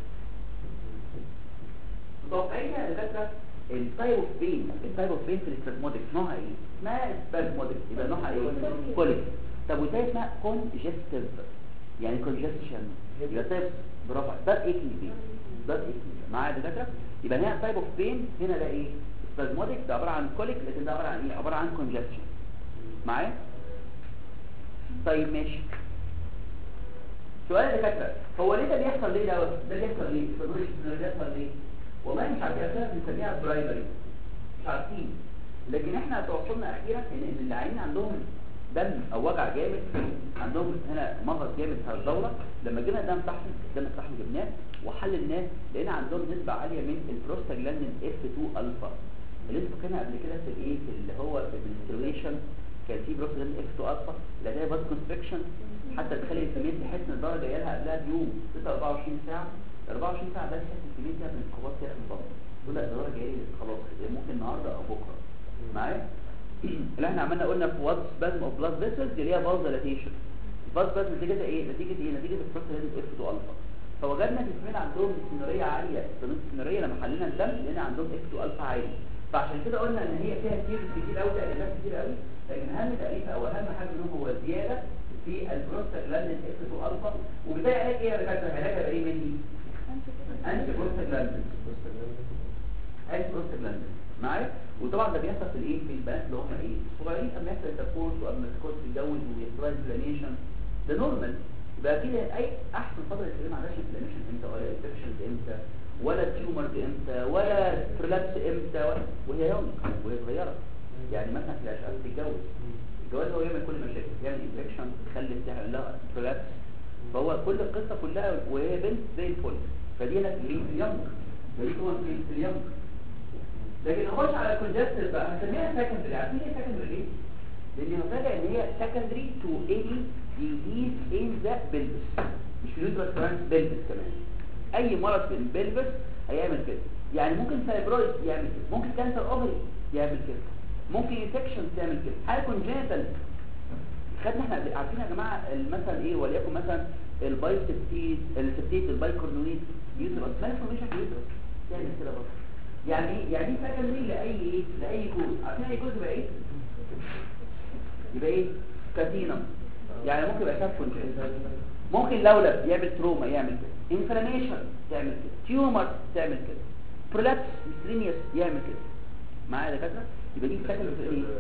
متوقعين يا دكاتره التايب اوف بين التايب اوف بين في الاسبازموديك نوعها ايه اسمها اسبازموديك يبقى نوعها ايه كوليك طب وده اسمها كونجستيف يعني كونجستشن يبقى تايب برافو ده ايكنج بين ده ايكنج معايا يا دكاتره يبقى هنا تايب اوف بين هنا ده ايه اسبازموديك ده عباره عن كوليك لكن ده عباره عن ايه عباره عن كونجستشن معايا طيب ماشي سؤال يا دكاتره هو ليه ده بيحصل ليه ده ده بيحصل ليه ده بيحصل ليه والله مش عارفين اساسا بنسميها برايمري مش عارفين لكن احنا توصلنا اخيرا ان ان العيانين عندهم دم او وجع جامد عندهم هنا مرض جامد في الدوره لما جينا دم تحت دم تحت جبناه وحللناه لقينا عندهم نسبه عاليه من البروستاجلاندين اف 2 الفا اللي انتوا فاكرينها قبل كده في الايه في اللي هو في الانستليشن كان في بروستاجلاندين اف 2 الفا لا ده باز كونستريكشن حتى تخلي الكميه تحس ان الدرجه جايه لها قبلها بيوم 24 ساعه 24 ساعه ده تحس الكميه فيها من القوات كده في البطن تقول لا الدرجه جايه لي خلاص ممكن النهارده او بكره معايا اللي احنا عملنا قلنا في واتس سبازم اوف بلاد فيسلز دي اللي هي فاز ديلاتيشن فاز بس نتيجه ايه نتيجه ايه نتيجه البروستاجلاندين اف 2 الفا فوجدنا في الاثنين عندهم السينوريه عاليه السينوريه لما حلينا الدم لقينا عندهم اف 2 الفا عالي فعشان كده قلنا ان هي فيها كتير كتير قوي تقريبات كتير قوي لكن اهم تقريبا او اهم حاجه منهم هو الزياده في البروستاجلاندين اف 2 الفا وبالتالي علاج ايه يا دكاتره علاج هيبقى ايه مني انتي بروستاجلاندين انتي بروستاجلاندين معايا وطبعا ده بيحصل في الايه في البنات اللي هم ايه صغيرين اما يحصل تكورس واما تكون تتجوز ويحصل انفلاميشن ده نورمال يبقى كده اي احسن فتره اللي ما عندهاش انفلاميشن امتى ولا انفكشنز امتى ولا تيومرز امتى ولا بريلابس امتى ولا وهي يوم وهي صغيره يعني مثلا في العشاء بتتجوز الجواز هو يعمل كل المشاكل يعمل انفكشن تخلي تعمل لها بريلابس فهو كل القصه كلها وهي بنت زي الفل فدي هنا في اليوم دي هو في اليوم لكن نخش على الكونجستيف بقى هنسميها سكندري عارفين ايه سكندري ليه؟ لان هنفاجئ ان هي سكندري تو اني ديزيز ان ذا بلبس مش في اليوترس كمان بلبس كمان اي مرض في البلبس هيعمل كده يعني ممكن فايبرويد يعمل كده ممكن كانسر اوفري يعمل كده ممكن انفكشن تعمل كده حاجه كونجنتال خدنا احنا عارفين يا جماعه مثلا ايه وليكن مثلا البايسبتيت السبتيت البايكورنونيت يوترس ما انفورميشن في اليوترس تعمل كده برضه يعني ايه يعني ايه سكندري لاي ايه لاي جوز عارفين اي جوز يبقى ايه يبقى ايه كاتينم يعني ممكن يبقى شاف ممكن لولب يعمل تروما يعمل كده انفلاميشن تعمل كده تيومر تعمل كده برولابس ميسترينيوس يعمل كده معايا يا دكاتره يبقى دي سكندري ايه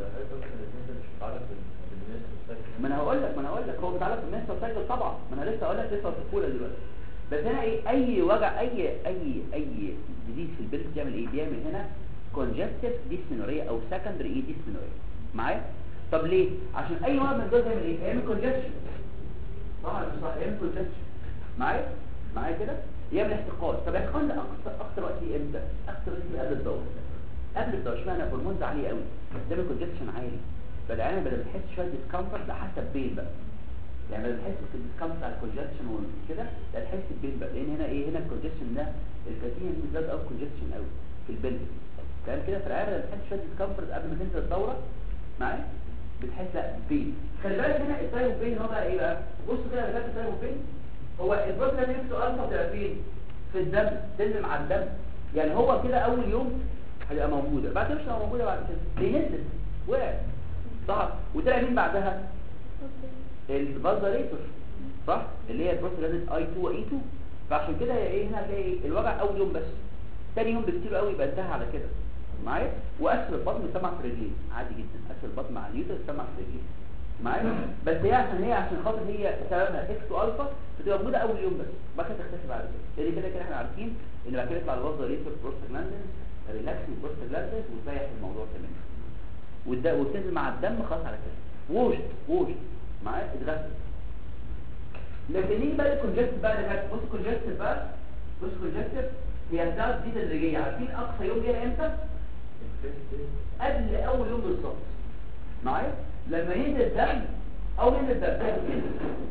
ما انا هقول لك ما انا هقول لك هو بيتعلق بالناس والسجل طبعا ما انا لسه هقول لك لسه في الكولا دلوقتي بس هنا ايه اي وجع اي اي اي ديزيز في البلد بيعمل ايه بيعمل هنا كونجستيف ديسمينوريا او سكندري ايه ديسمينوريا معايا طب ليه عشان اي مرض من دول يعمل ايه يعمل كونجستشن طبعا مش صح يعمل كونجستشن معايا معايا كده يعمل احتقان طب الاحتقان ده اكتر اكتر وقت ايه امتى اكتر وقت قبل الدوره قبل الدوره اشمعنى هرمونز عاليه قوي بيعمل كونجستشن عالي فالعيان بدل ما يحس شويه ديسكمفورت ده حسب بين بقى يعني ما بتحس بالديسكمفورت على الكونجكشن وكده لا تحس بالبين بقى لان هنا ايه هنا الكونجكشن ده الكاتين بالذات او كونجكشن قوي في البلد كلام كده في العيادة لما تحس شويه ديسكمفورت قبل ما تنزل الدوره معايا بتحس لا بين خلي بالك هنا التايم بين هو بقى ايه بقى بص كده اللي فات التايم بين هو البروتين نفسه الفا بتبقى فين في الدم تنزل مع الدم يعني هو كده اول يوم هتبقى موجوده بعد كده مش هتبقى موجوده بعد كده ليه نزلت وقعت صح وطلع مين بعدها الفازاريتور صح اللي هي البروستاجلاندين اي 2 واي 2 فعشان كده هي ايه هنا هتلاقي ايه الوجع اول يوم بس تاني يوم بكتير قوي يبقى انتهى على كده معايا واسفل البطن يسمع في رجلين عادي جدا اسفل البطن مع اليوتر يسمع في رجلين معايا بس هي عشان هي عشان خاطر هي سببها اكس والفا بتبقى موجوده اول يوم بس بعد كده تختفي بعد كده لان كده كده احنا عارفين ان بعد كده يطلع الفازاريتور بروستاجلاندين ريلاكسنج بروستاجلاندين وتريح الموضوع تماما والد- وبتنزل مع الدم خلاص على كده ووجد ووجد معايا اتغسل لكن نيجي بقى الكونجكت بقى اللي كانت بص الكونجكت بقى بص كونجكتيف هي هتزود دي تدريجيه عارفين اقصى يوم ليها امتى قبل اول يوم بالظبط معايا لما ينزل دم او ينزل دم ده كده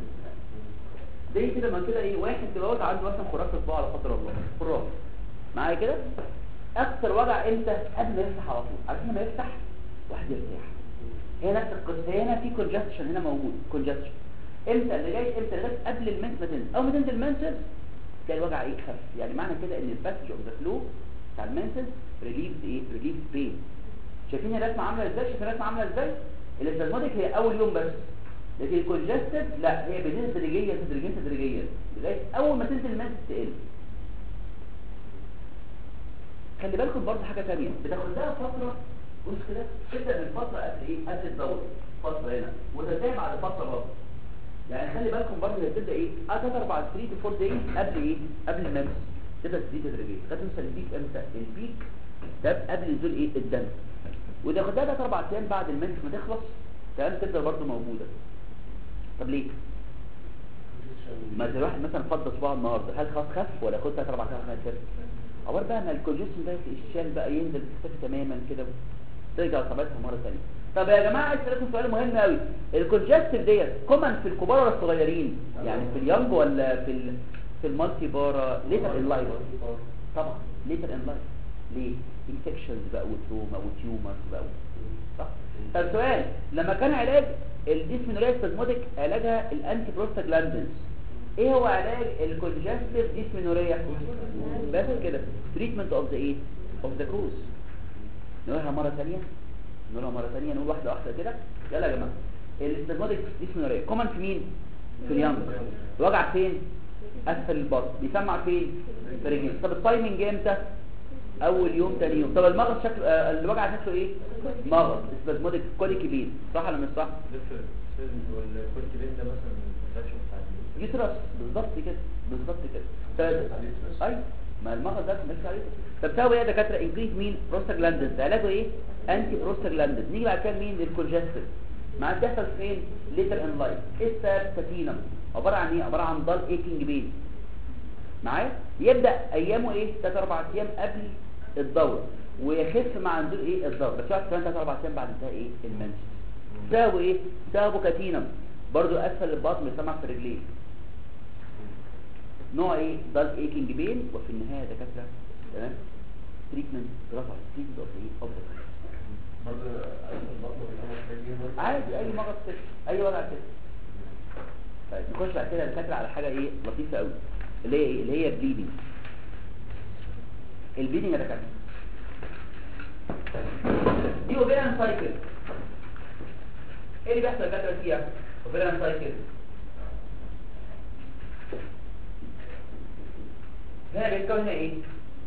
زي كده ما كده ايه واحد دلوقتي عنده مثلا خراف في صباعه لا قدر الله خراف معايا كده اكثر وجع امتى قبل ما يفتح على طول عارفين لما يفتح واحد يرتاح هي نفس القصه هنا في كونجستشن هنا موجود كونجستشن امتى اللي جاي امتى لغايه قبل المنس ما تنزل اول ما تنزل المنسز تلاقي الوجع ايه خف يعني معنى كده ان الباسج اوف ذا فلو بتاع المنسز ريليف ايه ريليف بين شايفين الرسمه عامله ازاي شايفين الرسمه عامله ازاي الاستازماتيك هي اول يوم بس لكن الكونجستد لا هي بتنزل تدريجيا تدريجيا تدريجيا لغايه اول ما تنزل المنسز تقل خلي بالكم برضه حاجه ثانيه بتاخد لها فتره بص كده تبدا من فتره قبل ايه قبل الدوره فتره هنا وتنتهي بعد فتره برضه يعني خلي بالكم برضه هي بتبدا ايه ثلاث اربع 3 تو 4 دايز قبل ايه قبل المنس تبدا تزيد تدريجيا لغايه توصل البيك امتى البيك ده قبل نزول ايه الدم وده خدها ثلاث اربع ايام بعد المنس ما تخلص تمام تفضل برضه موجوده طب ليه ما زي واحد مثلا فضى صباعه النهارده هل خلاص خف ولا خد ثلاث اربع ايام ما يخف عباره بقى ما الكونجستشن ده الشال بقى ينزل تختفي تماما كده ترجع لطبيعتها مره ثانيه طب يا جماعه عايز اسالكم سؤال مهم قوي الكونجستيف ديت كومن في الكبار ولا الصغيرين يعني في اليونج ولا في ال... في المالتي بارا ليتر ان لايف طبعا ليتر ان لايف ليه انفكشنز بقى وتروما وتيومرز بقى صح طب سؤال لما كان علاج الديسمينوريا سبازموديك علاجها الانتي بروستاجلاندينز ايه هو علاج الكونجستيف ديسمينوريا بس كده تريتمنت اوف ذا ايه اوف ذا كوز نقولها مره ثانيه نقولها مره ثانيه نقول واحده واحده كده يلا يا جماعه السبازموديك ديسمينوريا كومن في مين في اليانج وجع فين اسفل البطن بيسمع فين في الرجل طب التايمنج امتى اول يوم تاني يوم طب المغص شكله آه الوجع شكله ايه مغص سبازموديك كوليك بين صح ولا مش صح والكنت بين ده مثلا الانفكشن بتاع اليوم يترس بالظبط كده بالظبط كده طيب اي ما المغص ده مش عليه طب سوي ايه يا دكاتره انكريز مين بروستاجلاندز علاجه ايه انتي بروستاجلاندز نيجي بعد كده مين للكونجستيف مع بتحصل فين ليتر ان لايف استاتينم عباره عن ايه عباره عن ضل ايكينج بين معايا يبدا ايامه ايه 3 4 ايام قبل الدوره ويخف مع نزول ايه الدوره بس يقعد كمان 3 4 ايام بعد انتهاء ايه المنسس سببه ايه سببه كاتينم برضو اسفل البطن بيسمع في الرجلين نوع ايه ضل ايكينج بين وفي النهايه دكاتره تمام تريتمنت برافو عليك تريتمنت اوف ايه اوف برضه عايز البطن والجامعة محتاجين برضه عادي اي مرض كده اي وجع كده طيب نخش بعد كده دكاتره على حاجه ايه لطيفه قوي اللي هي ايه اللي هي البليدنج البليدنج يا دكاتره دي اوبيران سايكل ايه اللي بيحصل يا دكاتره فيها اوبيران سايكل هنا بيتكون هنا ايه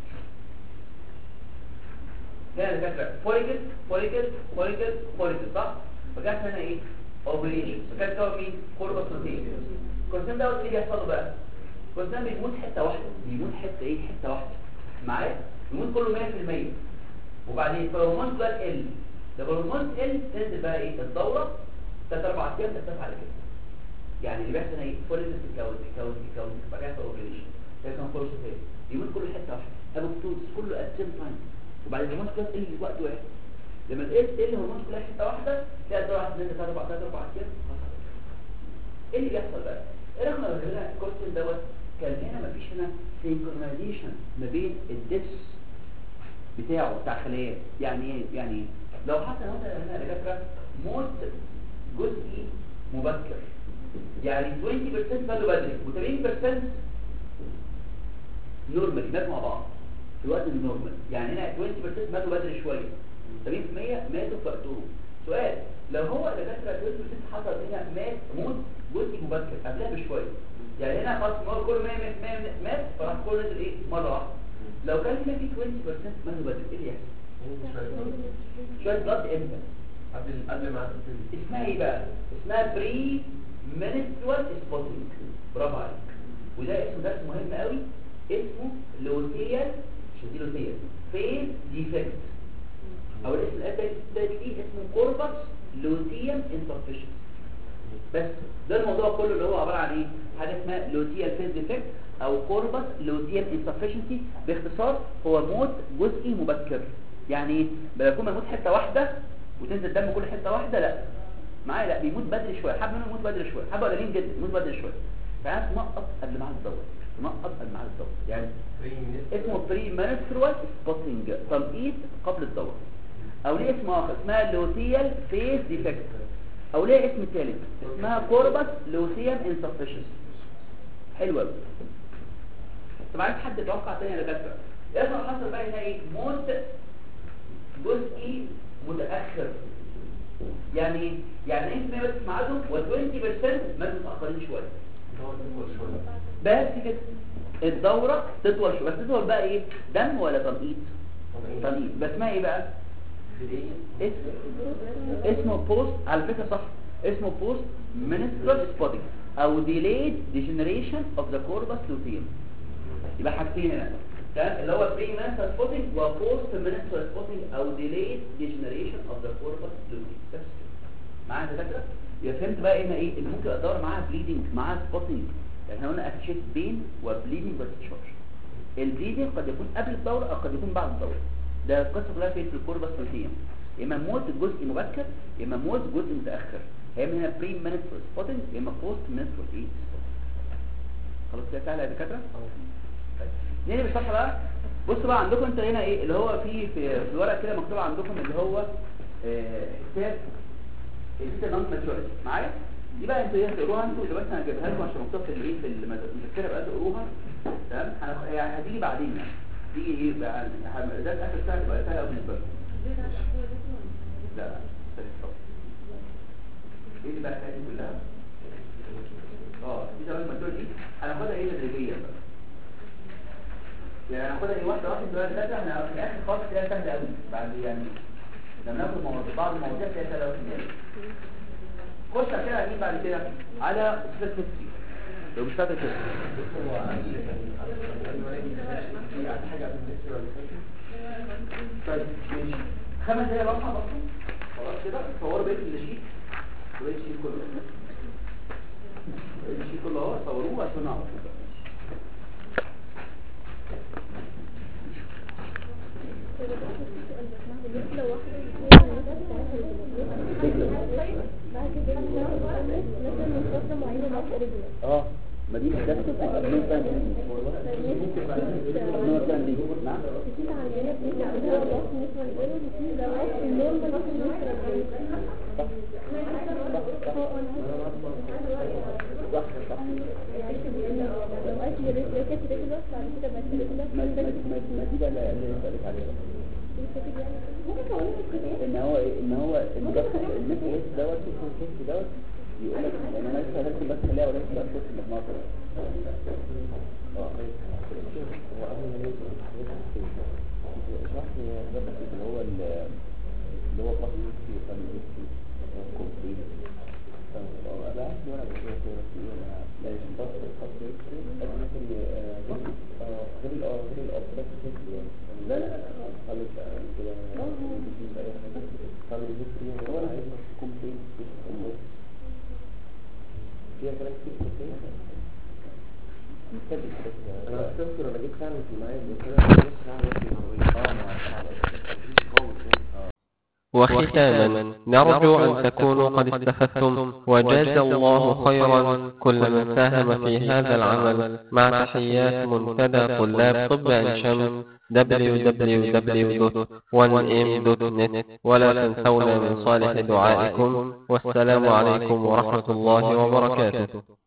هنا يا دكاتره فوليكل فوليكل فوليكل فوليكل صح فجت هنا ايه اوبريشن فكانت تكون مين كوربوسوتين الكورسين دوت ايه بيحصل له بقى الكورسين بيموت حته واحده بيموت حته ايه حته واحده معايا بيموت كله 100% وبعدين الهرمون ده ال ده الهرمون ال تنزل بقى ايه الدوره 3 4 ايام ترتفع على كده يعني اللي بيحصل ايه فوليكل بتتكون تتكون تتكون بعد كده اوبريشن ده كان كورسوتين يموت كله حته واحده ابوبتوز كله ات سيم تايم وبعد الهرمون كده تقل في وقت واحد لما تقل تقل الهرمون كلها حته واحده تلاقي الدوره هتنزل 3 4 3 4 ايام خلاص ايه اللي بيحصل بقى ايه رغم ان الكورسين دوت كان هنا مفيش هنا سينكرونايزيشن ما بين الدس بتاعه بتاع خلاياه يعني ايه يعني ايه لو حصل مثلا هنا دكاتره موت جزئي مبكر يعني 20% ماتوا بدري و80% نورمال ماتوا مع بعض في الوقت النورمال يعني هنا 20% ماتوا بدري شويه 70% ماتوا في وقتهم سؤال لو هو دكاتره 20% حصل هنا مات موت جزئي مبكر قبلها بشويه يعني هنا خلاص مر كل 100 100 مات فراح كل نزل ايه مره واحده لو كان هنا في 20% ماتوا بدري ايه اللي يحصل شويه بلاد امتى قبل قبل ما تبتدي اسمها ايه بقى اسمها بري منسترال سبوتنج برافو عليك وده اسمه درس مهم قوي اسمه لوتيال مش دي لوتيال فيز ديفكت او الاسم الثالث ليه اسمه كوربس لوتيال انترفيشن بس ده الموضوع كله اللي هو عباره عن ايه حاجه اسمها لوتيال فيز ديفكت او كوربس لوتيال انسفشنسي باختصار هو موت جزئي مبكر يعني ايه بيكون بيموت حته واحده وتنزل دم كل حته واحده لا معايا لا بيموت بدري شويه حب منهم يموت بدري شويه حبه قليلين جدا يموت بدري شويه فعايز تنقط قبل ميعاد الدوره تنقط قبل ميعاد الدوره يعني اسمه بري منسترول سبوتنج تنقيط قبل الدوره او ليه اسم اخر اسمها لوتيال فيز ديفكت او ليه اسم ثالث اسمها كوربس لوتيال انسفشنس حلو قوي طب عايز حد يتوقع تاني يا دكاتره يحصل حصل بقى هنا ايه موت جزئي متاخر يعني ايه يعني انت ما بس ميعادهم و20% ماتوا متاخرين شويه بس كده الدوره تطول شويه بس تطول بقى ايه دم ولا تنقيط تنقيط بس اسمها ايه بقى اسم اسمه بوست على فكره صح اسمه بوست منسترال سبوتنج او delayed degeneration of the corpus luteum يبقى حاجتين هنا تمام اللي هو بري منسترال سبوتنج وبوست منسترال سبوتنج او delayed degeneration of the corpus luteum بس كده. معايا يا دكاتره يبقى فهمت بقى هنا ايه اللي ممكن ادور معاها بليدنج معاها سبوتنج يعني احنا قلنا اسوشيت بين وبليدنج وتشارج البليدنج قد يكون قبل الدوره او قد يكون بعد الدوره ده القصه كلها في الكوربس لوتيم يا اما موت الجزء مبكر يا اما موت جزء متاخر يا اما هنا بري منسترال سبوتنج يا اما بوست منسترال ايه خلاص كده سهله يا دكاتره طيب نيجي بالصفحه بقى بصوا بقى عندكم انت هنا ايه اللي هو في في, في الورق كده مكتوب عندكم اللي هو آه، حساب الفيتا نون ماتوريتي معايا دي بقى انتوا ايه هتقروها انتوا دلوقتي انا هجيبها لكم عشان مكتوب في الايه في المذكره بقى تقروها تمام هنخ- يعني هتيجي بعدين يعني تيجي ايه بقى هن- ده اخر ساعه تبقى سهله قوي بالنسبه لكم لا لا استنى، طب. ايه اللي بقى الحاجات دي كلها اه دي تمام الماتوريتي دي هناخدها ايه تدريجيا بقى يعني هناخدها ايه واحده واحده دلوقتي ده احنا في الاخر خالص كده سهله قوي بعد يعني لما ناخد مواضيع بعض المواضيع كده سهله قوي خش على كده على مين بعد كده على سبيسيفيك لو مش فاكر كده طيب ماشي خمس دقايق راحه بس خلاص كده صوروا بقيه الشيت وبقيه الشيت كله بقيه الشيت كله اهو صوروه عشان نعرف لو واحدة بعد كده مثلا من فترة معينة ما رجله اه ما دي ده بتبقى مثلا مثلا دي نعم في عندنا بنبدأ دواء بالنسبة للإيرور وفي دواء النورمال بالنسبة صح صح لو أكل رجله كانت رجله بعد كده بقت رجله ما ما ما- ما دي بقى اللي بسألك عليها ان هو ان هو الضغط النفس دوت الكيس دوت يقول لك يعني انا لسه هرسم بس خليها ولا لسه هرسم المجموعه كلها اه هو قبل ما يوصل اشرح لي الضغط اللي هو ال- اللي هو ضغط نفسي وفم نفسي وكوبري لا عارف ولا بشوف صورة في ولا لا مش ضغط الخط نفسي ممكن آه، غير ال- اه غير الأوبرات نفسي لا لا خالص كده خالص نفسي هو انا عايز كوبري فيها كلام كتير كتير انا افتكر انا جيت فعلا في المعايا بس انا اه ما وختاما نرجو أن تكونوا قد استفدتم وجاز الله خيرا كل من ساهم في هذا العمل مع تحيات منتدى طلاب طب عين شمس www.1m.net ولا تنسونا من صالح دعائكم والسلام عليكم ورحمة الله وبركاته